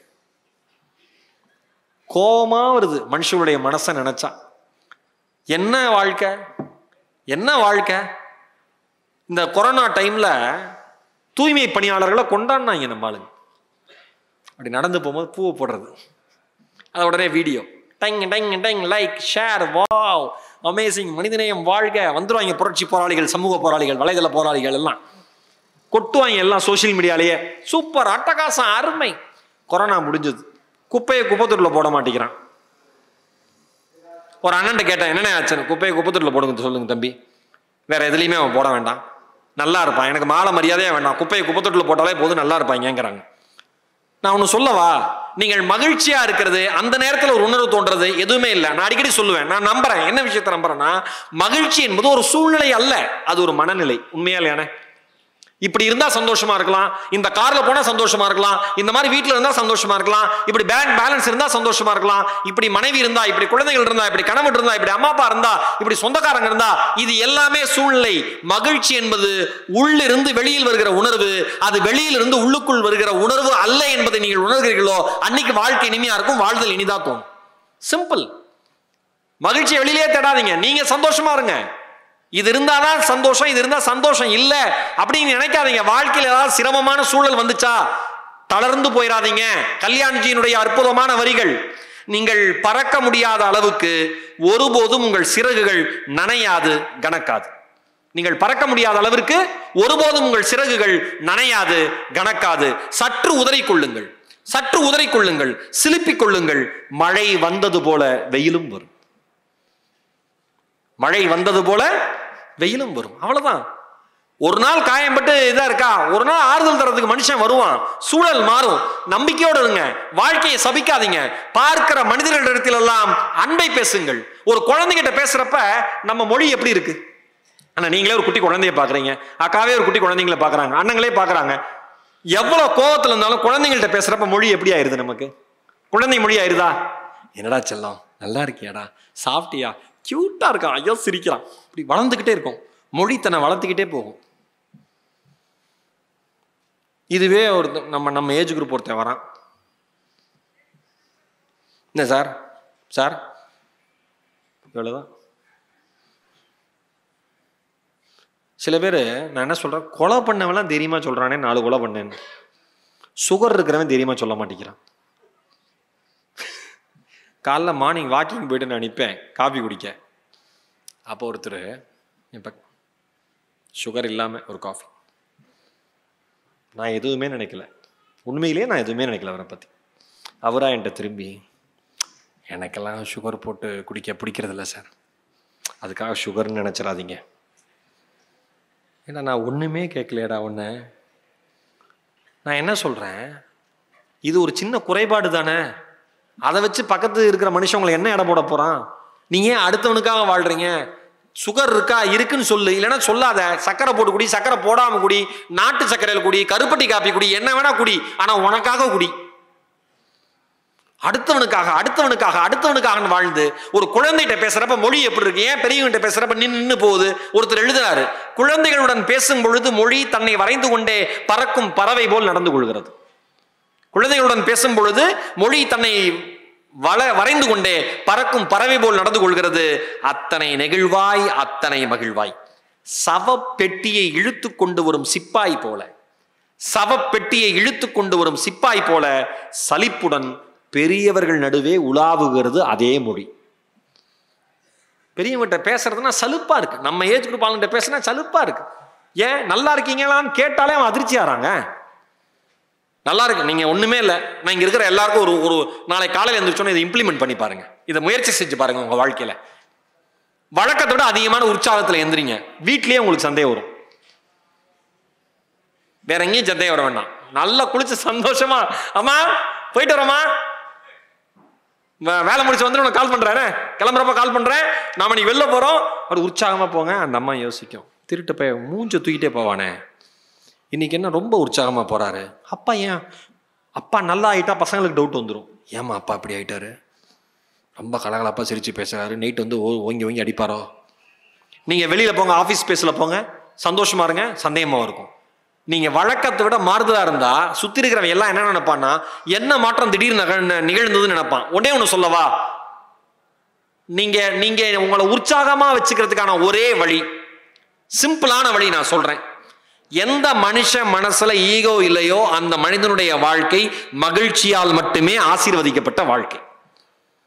கோபமா வருது மனுஷனுடைய மனசை நினைச்சா என்ன வாழ்க்கை என்ன வாழ்க்கை இந்த கொரோனா டைம்ல தூய்மை பணியாளர்களை கொண்டாடினாங்க நம்ம ஆளுங்க அப்படி நடந்து போகும்போது பூவை போடுறது அது உடனே வீடியோ டைங் டைங் டைங் லைக் ஷேர் வாவ் அமேசிங் மனிதநேயம் வாழ்க வந்துருவாங்க புரட்சி போராளிகள் சமூக போராளிகள் வலைதள போராளிகள் எல்லாம் கொட்டுவாங்க எல்லாம் சோஷியல் மீடியாலேயே சூப்பர் அட்டகாசம் அருமை கொரோனா முடிஞ்சது குப்பையை குப்பத்தூரில் போட மாட்டேங்கிறான் ஒரு அண்ணன்ட்ட கேட்டேன் என்னென்ன ஆச்சுன்னு குப்பையை குப்பத்தூரில் போடுங்க சொல்லுங்க தம்பி வேற எதுலையுமே அவன் போட வேண்டாம் நல்லா இருப்பான் எனக்கு மாலை மரியாதையே வேண்டாம் குப்பையை குப்பத்தொட்டில் போட்டாலே போதும் நல்லா இருப்பாங்கங்கிறாங்க நான் ஒன்று சொல்லவா நீங்கள் மகிழ்ச்சியா இருக்கிறது அந்த நேரத்தில் ஒரு உணர்வு தோன்றது எதுவுமே இல்லை நான் அடிக்கடி சொல்லுவேன் நான் நம்புறேன் என்ன விஷயத்தை நம்புறேன்னா மகிழ்ச்சி என்பது ஒரு சூழ்நிலை அல்ல அது ஒரு மனநிலை உண்மையா இல்லையானே இப்படி இருந்தா சந்தோஷமா இருக்கலாம் இந்த கார்ல போனா சந்தோஷமா இருக்கலாம் இந்த மாதிரி வீட்ல இருந்தா சந்தோஷமா இருக்கலாம் இப்படி பேங்க் பேலன்ஸ் இருந்தா சந்தோஷமா இருக்கலாம் இப்படி மனைவி இருந்தா இப்படி குழந்தைகள் இருந்தா இப்படி கணவன் இருந்தா இப்படி அம்மா அப்பா இருந்தா இப்படி சொந்தக்காரங்க இருந்தா இது எல்லாமே சூழ்நிலை மகிழ்ச்சி என்பது உள்ளிருந்து வெளியில் வருகிற உணர்வு அது வெளியிலிருந்து உள்ளுக்குள் வருகிற உணர்வு அல்ல என்பதை நீங்கள் உணர்கிறீர்களோ அன்னைக்கு வாழ்க்கை இனிமையா இருக்கும் வாழ்தல் இனிதா தோணும் சிம்பிள் மகிழ்ச்சியை வெளியிலே தேடாதீங்க நீங்க சந்தோஷமா இருங்க இது இருந்தாதான் சந்தோஷம் இது இருந்தா சந்தோஷம் இல்ல அப்படின்னு நினைக்காதீங்க வாழ்க்கையில் ஏதாவது சிரமமான சூழல் வந்துச்சா தளர்ந்து போயிடாதீங்க கல்யாண்ஜியினுடைய அற்புதமான வரிகள் நீங்கள் பறக்க முடியாத அளவுக்கு ஒருபோதும் உங்கள் சிறகுகள் நனையாது கணக்காது நீங்கள் பறக்க முடியாத அளவிற்கு ஒருபோதும் உங்கள் சிறகுகள் நனையாது கணக்காது சற்று உதறிக் கொள்ளுங்கள் சற்று உதறிக் கொள்ளுங்கள் சிலுப்பிக் கொள்ளுங்கள் மழை வந்தது போல வெயிலும் வரும் மழை வந்தது போல வெயிலும் வரும் அவ்வளவுதான் ஒரு நாள் காயம்பட்டு இதா இருக்கா ஒரு நாள் ஆறுதல் தரதுக்கு மனுஷன் வருவான் சூழல் மாறும் நம்பிக்கையோடு இருங்க வாழ்க்கையை சபிக்காதீங்க பார்க்கிற மனிதர்களிடத்தில் எல்லாம் அன்பை பேசுங்கள் ஒரு குழந்தைகிட்ட பேசுறப்ப நம்ம மொழி எப்படி இருக்கு ஆனா நீங்களே ஒரு குட்டி குழந்தைய பாக்குறீங்க அக்காவே ஒரு குட்டி குழந்தைங்களை பாக்குறாங்க அண்ணங்களே பாக்குறாங்க எவ்வளவு கோவத்துல இருந்தாலும் குழந்தைங்கள்ட்ட பேசுறப்ப மொழி எப்படி ஆயிருது நமக்கு குழந்தை மொழி ஆயிருதா என்னடா செல்லம் நல்லா இருக்கியாடா சாப்பிட்டியா கியூட்டா இருக்கான் ஐயோ சிரிக்கிறான் இப்படி வளர்ந்துக்கிட்டே இருக்கும் மொழி தன்னை வளர்த்துக்கிட்டே போகும் இதுவே ஒரு நம்ம நம்ம ஏஜ் குரூப் ஒருத்தன் வரான் என்ன சார் சார் இவ்வளோதான் சில பேர் நான் என்ன சொல்கிறேன் கொலை பண்ணவெல்லாம் தைரியமாக சொல்கிறானே நாலு கொலை பண்ணேன்னு சுகர் இருக்கிறவன் தைரியமாக சொல்ல மாட்டேங்கிறான் காலைல மார்னிங் வாக்கிங் போயிட்டு நான் நிற்பேன் காஃபி குடிக்க அப்போ ஒருத்தர் இப்போ சுகர் இல்லாமல் ஒரு காஃபி நான் எதுவுமே நினைக்கல உண்மையிலேயே நான் எதுவுமே நினைக்கல அவரை பற்றி அவரா என்கிட்ட திரும்பி எனக்கெல்லாம் சுகர் போட்டு குடிக்க பிடிக்கிறதில்ல சார் அதுக்காக சுகர்னு நினச்சிடாதீங்க ஏன்னா நான் ஒன்றுமே கேட்கலையடா ஒன்று நான் என்ன சொல்கிறேன் இது ஒரு சின்ன குறைபாடு தானே அதை வச்சு பக்கத்து இருக்கிற மனுஷன் உங்களை என்ன இடம் போட போகிறான் நீங்க ஏன் அடுத்தவனுக்காக வாழ்றீங்க சுகர் இருக்கா இருக்குன்னு சொல்லு இல்லைன்னா சொல்லாத சக்கரை போட்டு குடி சக்கரை போடாம குடி நாட்டு சக்கரையில் குடி கருப்பட்டி காப்பி குடி என்ன வேணா குடி ஆனா உனக்காக குடி அடுத்தவனுக்காக அடுத்தவனுக்காக அடுத்தவனுக்காக வாழ்ந்து ஒரு குழந்தைகிட்ட பேசுறப்ப மொழி எப்படி இருக்கு ஏன் பெரியவங்கிட்ட பேசுறப்ப நின்னு நின்னு போகுது ஒருத்தர் எழுதுறாரு குழந்தைகளுடன் பேசும் பொழுது மொழி தன்னை வரைந்து கொண்டே பறக்கும் பறவை போல் நடந்து கொள்கிறது குழந்தைகளுடன் பேசும் பொழுது மொழி தன்னை வள வரைந்து கொண்டே பறக்கும் பறவை போல் நடந்து கொள்கிறது அத்தனை நெகிழ்வாய் அத்தனை மகிழ்வாய் சவப்பெட்டியை இழுத்து கொண்டு வரும் சிப்பாய் போல சவப்பெட்டியை இழுத்து கொண்டு வரும் சிப்பாய் போல சலிப்புடன் பெரியவர்கள் நடுவே உலாவுகிறது அதே மொழி பெரியவங்கிட்ட பேசுறதுன்னா சலுப்பா இருக்கு நம்ம ஏஜ் குரூப் ஆளுங்கிட்ட பேசுனா சலுப்பா இருக்கு ஏன் நல்லா இருக்கீங்களான்னு கேட்டாலே அவன் அதிர்ச்சி ஆறாங்க நல்லா இருக்கு நீங்க ஒண்ணுமே இல்லை நான் இங்க இருக்கிற எல்லாருக்கும் ஒரு ஒரு நாளை காலையில் எழுந்திரிச்சோன்னு இதை இம்ப்ளிமெண்ட் பண்ணி பாருங்க இதை முயற்சி செஞ்சு பாருங்க உங்க வாழ்க்கையில வழக்கத்தை விட அதிகமான உற்சாகத்துல எந்திரிங்க வீட்லயே உங்களுக்கு சந்தேகம் வரும் வேற எங்கேயும் சந்தேகம் வர வேண்டாம் நல்லா குளிச்சு சந்தோஷமா அம்மா போயிட்டு வரோமா வே- வேலை முடிச்சு வந்து உனக்கு கால் பண்றேன் கிளம்புறப்ப கால் பண்றேன் நாம நீ வெளில போறோம் அப்படி உற்சாகமா போங்க அந்த அம்மா யோசிக்கும் திருட்டு போய் மூஞ்ச தூக்கிட்டே போவானே இன்னைக்கு என்ன ரொம்ப உற்சாகமா போறாரு அப்பா ஏன் அப்பா நல்லா ஆயிட்டா பசங்களுக்கு டவுட் வந்துடும் ஏம்மா அப்பா அப்படி ஆயிட்டாரு ரொம்ப கலகலப்பா சிரிச்சு பேசுறாரு நைட் வந்து ஓ- ஓங்கி ஓங்கி அடிப்பாரோ நீங்க வெளியில போங்க ஆபீஸ் ஸ்பேஸ்ல போங்க சந்தோஷமா இருங்க சந்தேகமா இருக்கும் நீங்க வழக்கத்தை விட மாறுதலா இருந்தா சுத்தி இருக்கிறவன் எல்லாம் என்ன நினைப்பான்னா என்ன மாற்றம் திடீர்னு நகழ்ந்து- நிகழ்ந்ததுன்னு நினைப்பான் உடனே ஒண்ணு சொல்லவா நீங்க நீங்க உங்களை உற்சாகமா வச்சுக்கிறதுக்கான ஒரே வழி சிம்பிளான வழி நான் சொல்றேன் எந்த மனுஷன் மனசுல ஈகோ இல்லையோ அந்த மனிதனுடைய வாழ்க்கை மகிழ்ச்சியால் மட்டுமே ஆசீர்வதிக்கப்பட்ட வாழ்க்கை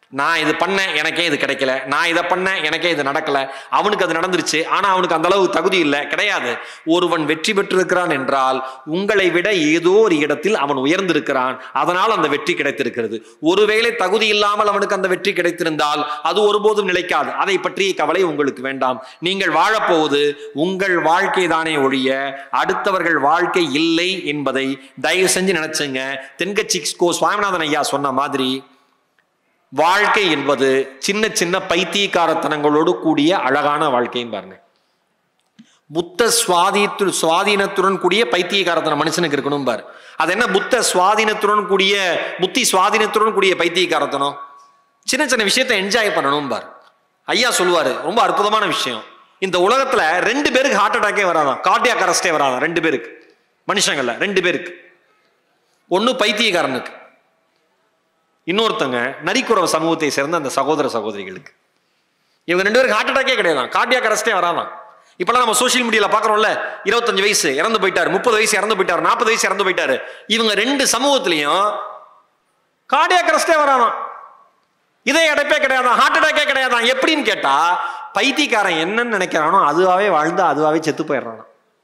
நான் இது பண்ணேன் எனக்கே இது கிடைக்கல நான் இதை பண்ணேன் எனக்கே இது நடக்கல அவனுக்கு அது நடந்துருச்சு ஆனா அவனுக்கு அந்த அளவு தகுதி இல்லை கிடையாது ஒருவன் வெற்றி பெற்றிருக்கிறான் என்றால் உங்களை விட ஏதோ ஒரு இடத்தில் அவன் உயர்ந்திருக்கிறான் அதனால் அந்த வெற்றி கிடைத்திருக்கிறது ஒருவேளை தகுதி இல்லாமல் அவனுக்கு அந்த வெற்றி கிடைத்திருந்தால் அது ஒருபோதும் நிலைக்காது அதை பற்றிய கவலை உங்களுக்கு வேண்டாம் நீங்கள் வாழப்போவது உங்கள் வாழ்க்கை தானே ஒழிய அடுத்தவர்கள் வாழ்க்கை இல்லை என்பதை தயவு செஞ்சு நினைச்சுங்க தென்கட்சி கோ சுவாமிநாதன் ஐயா சொன்ன மாதிரி வாழ்க்கை என்பது சின்ன சின்ன பைத்தியக்காரத்தனங்களோடு கூடிய அழகான வாழ்க்கையும் பாருங்க புத்த சுவாதீத்து சுவாதீனத்துடன் கூடிய பைத்தியக்காரத்தனம் மனுஷனுக்கு இருக்கணும் பாரு அது என்ன புத்த சுவாதீனத்துடன் கூடிய புத்தி சுவாதீனத்துடன் கூடிய பைத்தியக்காரத்தனம் சின்ன சின்ன விஷயத்தை என்ஜாய் பண்ணணும் பார் ஐயா சொல்லுவாரு ரொம்ப அற்புதமான விஷயம் இந்த உலகத்துல ரெண்டு பேருக்கு ஹார்ட் அட்டாக்கே வராதான் கார்டியாக் அரெஸ்டே வராதான் ரெண்டு பேருக்கு மனுஷங்கள்ல ரெண்டு பேருக்கு ஒன்னு பைத்தியக்காரனுக்கு இன்னொருத்தங்க நரிக்குறவ சமூகத்தை சேர்ந்த அந்த சகோதர சகோதரிகளுக்கு இவங்க ரெண்டு பேருக்கு ஹார்ட் அட்டாக்கே கிடையாது கார்டியாக் அரெஸ்டே வராதான் இப்பெல்லாம் நம்ம சோஷியல் மீடியால பாக்குறோம்ல இருபத்தஞ்சு வயசு இறந்து போயிட்டாரு முப்பது வயசு இறந்து போயிட்டாரு நாற்பது வயசு இறந்து போயிட்டாரு இவங்க ரெண்டு சமூகத்திலையும் கார்டியாக் அரெஸ்டே வராதான் இதே அடைப்பே கிடையாதான் ஹார்ட் அட்டாக்கே கிடையாதான் எப்படின்னு கேட்டா பைத்தியக்காரன் என்னன்னு நினைக்கிறானோ அதுவாவே வாழ்ந்து அதுவாவே செத்து போயிடுறான்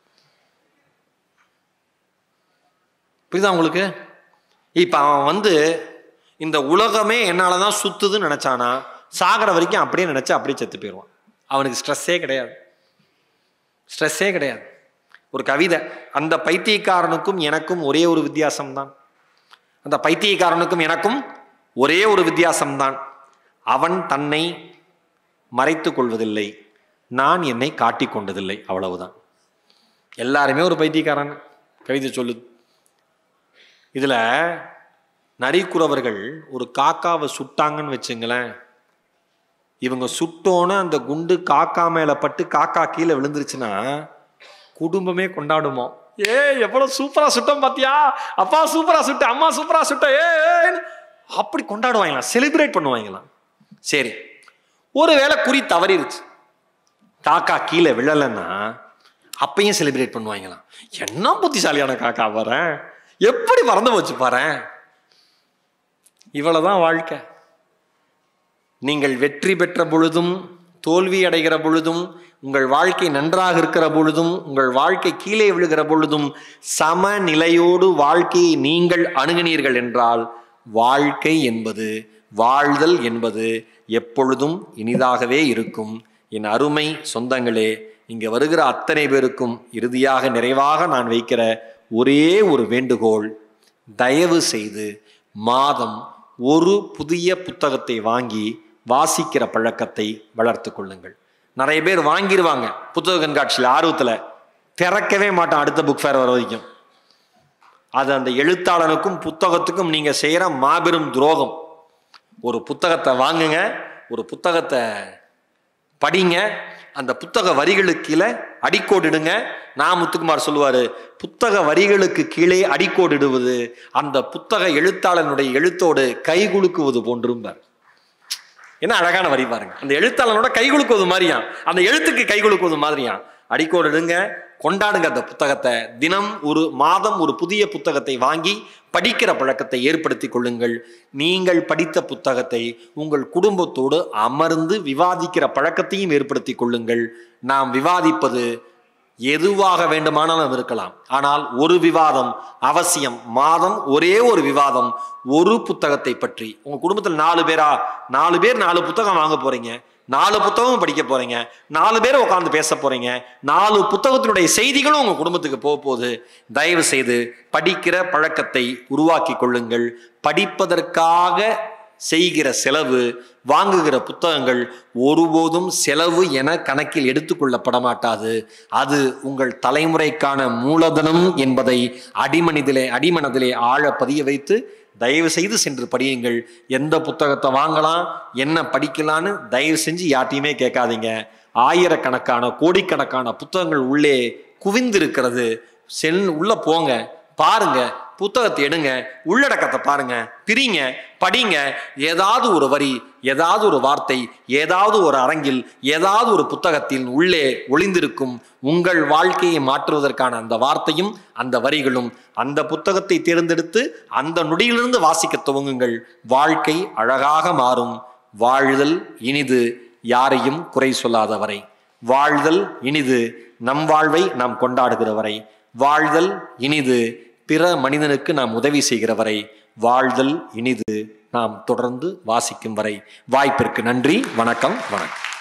புரியுதா உங்களுக்கு இப்ப அவன் வந்து இந்த உலகமே என்னால தான் சுத்துதுன்னு நினைச்சானா சாகிற வரைக்கும் அப்படியே நினைச்சு அப்படியே செத்து போயிடுவான் அவனுக்கு ஸ்ட்ரெஸ்ஸே கிடையாது ஸ்ட்ரெஸ்ஸே கிடையாது ஒரு கவிதை அந்த பைத்தியக்காரனுக்கும் எனக்கும் ஒரே ஒரு வித்தியாசம்தான் அந்த பைத்தியக்காரனுக்கும் எனக்கும் ஒரே ஒரு வித்தியாசம்தான் அவன் தன்னை மறைத்துக் கொள்வதில்லை நான் என்னை காட்டிக் கொண்டதில்லை அவ்வளவுதான் எல்லாருமே ஒரு பைத்தியக்காரன் கவிதை சொல்லுது இதுல நரிக்குறவர்கள் ஒரு காக்காவை சுட்டாங்கன்னு வச்சுங்களேன் இவங்க சுட்டோன்னு அந்த குண்டு காக்கா மேல பட்டு காக்கா கீழே விழுந்துருச்சுன்னா குடும்பமே கொண்டாடுமோ ஏ எவ்வளவு சூப்பரா சுட்டோம் பாத்தியா அப்பா சூப்பரா சுட்ட அம்மா சூப்பரா சுட்ட ஏ ஏன்னு அப்படி கொண்டாடுவாங்களாம் செலிப்ரேட் பண்ணுவாங்களாம் சரி ஒருவேளை குறி தவறிருச்சு காக்கா கீழே விழலைன்னா அப்பயும் செலிப்ரேட் பண்ணுவாங்களாம் என்ன புத்திசாலியான காக்கா வரேன் எப்படி மறந்து போச்சு பாரேன் இவ்வளவுதான் வாழ்க்கை நீங்கள் வெற்றி பெற்ற பொழுதும் தோல்வி அடைகிற பொழுதும் உங்கள் வாழ்க்கை நன்றாக இருக்கிற பொழுதும் உங்கள் வாழ்க்கை கீழே விழுகிற பொழுதும் சமநிலையோடு வாழ்க்கையை நீங்கள் அணுகினீர்கள் என்றால் வாழ்க்கை என்பது வாழ்தல் என்பது எப்பொழுதும் இனிதாகவே இருக்கும் என் அருமை சொந்தங்களே இங்கே வருகிற அத்தனை பேருக்கும் இறுதியாக நிறைவாக நான் வைக்கிற ஒரே ஒரு வேண்டுகோள் தயவு செய்து மாதம் ஒரு புதிய புத்தகத்தை வாங்கி வாசிக்கிற பழக்கத்தை வளர்த்து கொள்ளுங்கள் நிறைய பேர் வாங்கிடுவாங்க புத்தக கண்காட்சியில் ஆர்வத்தில் திறக்கவே மாட்டான் அடுத்த புக் ஃபேர் வர வரைக்கும் அது அந்த எழுத்தாளனுக்கும் புத்தகத்துக்கும் நீங்கள் செய்கிற மாபெரும் துரோகம் ஒரு புத்தகத்தை வாங்குங்க ஒரு புத்தகத்தை படிங்க அந்த புத்தக வரிகளுக்கு கீழே அடிக்கோடிடுங்க நான் முத்துக்குமார் சொல்லுவாரு புத்தக வரிகளுக்கு கீழே அடிக்கோடிடுவது அந்த புத்தக எழுத்தாளனுடைய எழுத்தோடு கைகுலுக்குவது போன்றும்பார் என்ன அழகான வரி பாருங்க அந்த எழுத்தாளனோட கை குலுக்குவது மாதிரியா அந்த எழுத்துக்கு கை குலுக்குவது மாதிரியா அடிக்கோடிடுங்க கொண்டாடுங்க அந்த புத்தகத்தை தினம் ஒரு மாதம் ஒரு புதிய புத்தகத்தை வாங்கி படிக்கிற பழக்கத்தை ஏற்படுத்தி கொள்ளுங்கள் நீங்கள் படித்த புத்தகத்தை உங்கள் குடும்பத்தோடு அமர்ந்து விவாதிக்கிற பழக்கத்தையும் ஏற்படுத்தி கொள்ளுங்கள் நாம் விவாதிப்பது எதுவாக வேண்டுமானாலும் இருக்கலாம் ஆனால் ஒரு விவாதம் அவசியம் மாதம் ஒரே ஒரு விவாதம் ஒரு புத்தகத்தை பற்றி உங்க குடும்பத்தில் நாலு பேரா நாலு பேர் நாலு புத்தகம் வாங்க போறீங்க நாலு புத்தகம் படிக்க போறீங்க நாலு பேர் உட்காந்து பேச போறீங்க நாலு புத்தகத்தினுடைய செய்திகளும் உங்க குடும்பத்துக்கு போக போகுது தயவு செய்து படிக்கிற பழக்கத்தை உருவாக்கி கொள்ளுங்கள் படிப்பதற்காக செய்கிற செலவு வாங்குகிற புத்தகங்கள் ஒருபோதும் செலவு என கணக்கில் எடுத்துக்கொள்ளப்பட மாட்டாது அது உங்கள் தலைமுறைக்கான மூலதனம் என்பதை அடிமனிதிலே அடிமனதிலே ஆழ பதிய வைத்து தயவு செய்து சென்று படியுங்கள் எந்த புத்தகத்தை வாங்கலாம் என்ன படிக்கலான்னு தயவு செஞ்சு யார்ட்டையுமே கேட்காதீங்க ஆயிரக்கணக்கான கோடிக்கணக்கான புத்தகங்கள் உள்ளே குவிந்திருக்கிறது செல் உள்ள போங்க பாருங்க புத்தகத்தை எடுங்க உள்ளடக்கத்தை பாருங்க பிரிங்க படிங்க ஏதாவது ஒரு வரி ஏதாவது ஒரு வார்த்தை ஏதாவது ஒரு அரங்கில் ஏதாவது ஒரு புத்தகத்தில் உள்ளே ஒளிந்திருக்கும் உங்கள் வாழ்க்கையை மாற்றுவதற்கான அந்த வார்த்தையும் அந்த வரிகளும் அந்த புத்தகத்தை தேர்ந்தெடுத்து அந்த நொடியிலிருந்து வாசிக்க துவங்குங்கள் வாழ்க்கை அழகாக மாறும் வாழ்தல் இனிது யாரையும் குறை சொல்லாத வரை வாழ்தல் இனிது நம் வாழ்வை நாம் கொண்டாடுகிற வரை வாழ்தல் இனிது பிற மனிதனுக்கு நாம் உதவி செய்கிற வரை வாழ்தல் இனிது நாம் தொடர்ந்து வாசிக்கும் வரை வாய்ப்பிற்கு நன்றி வணக்கம் வணக்கம்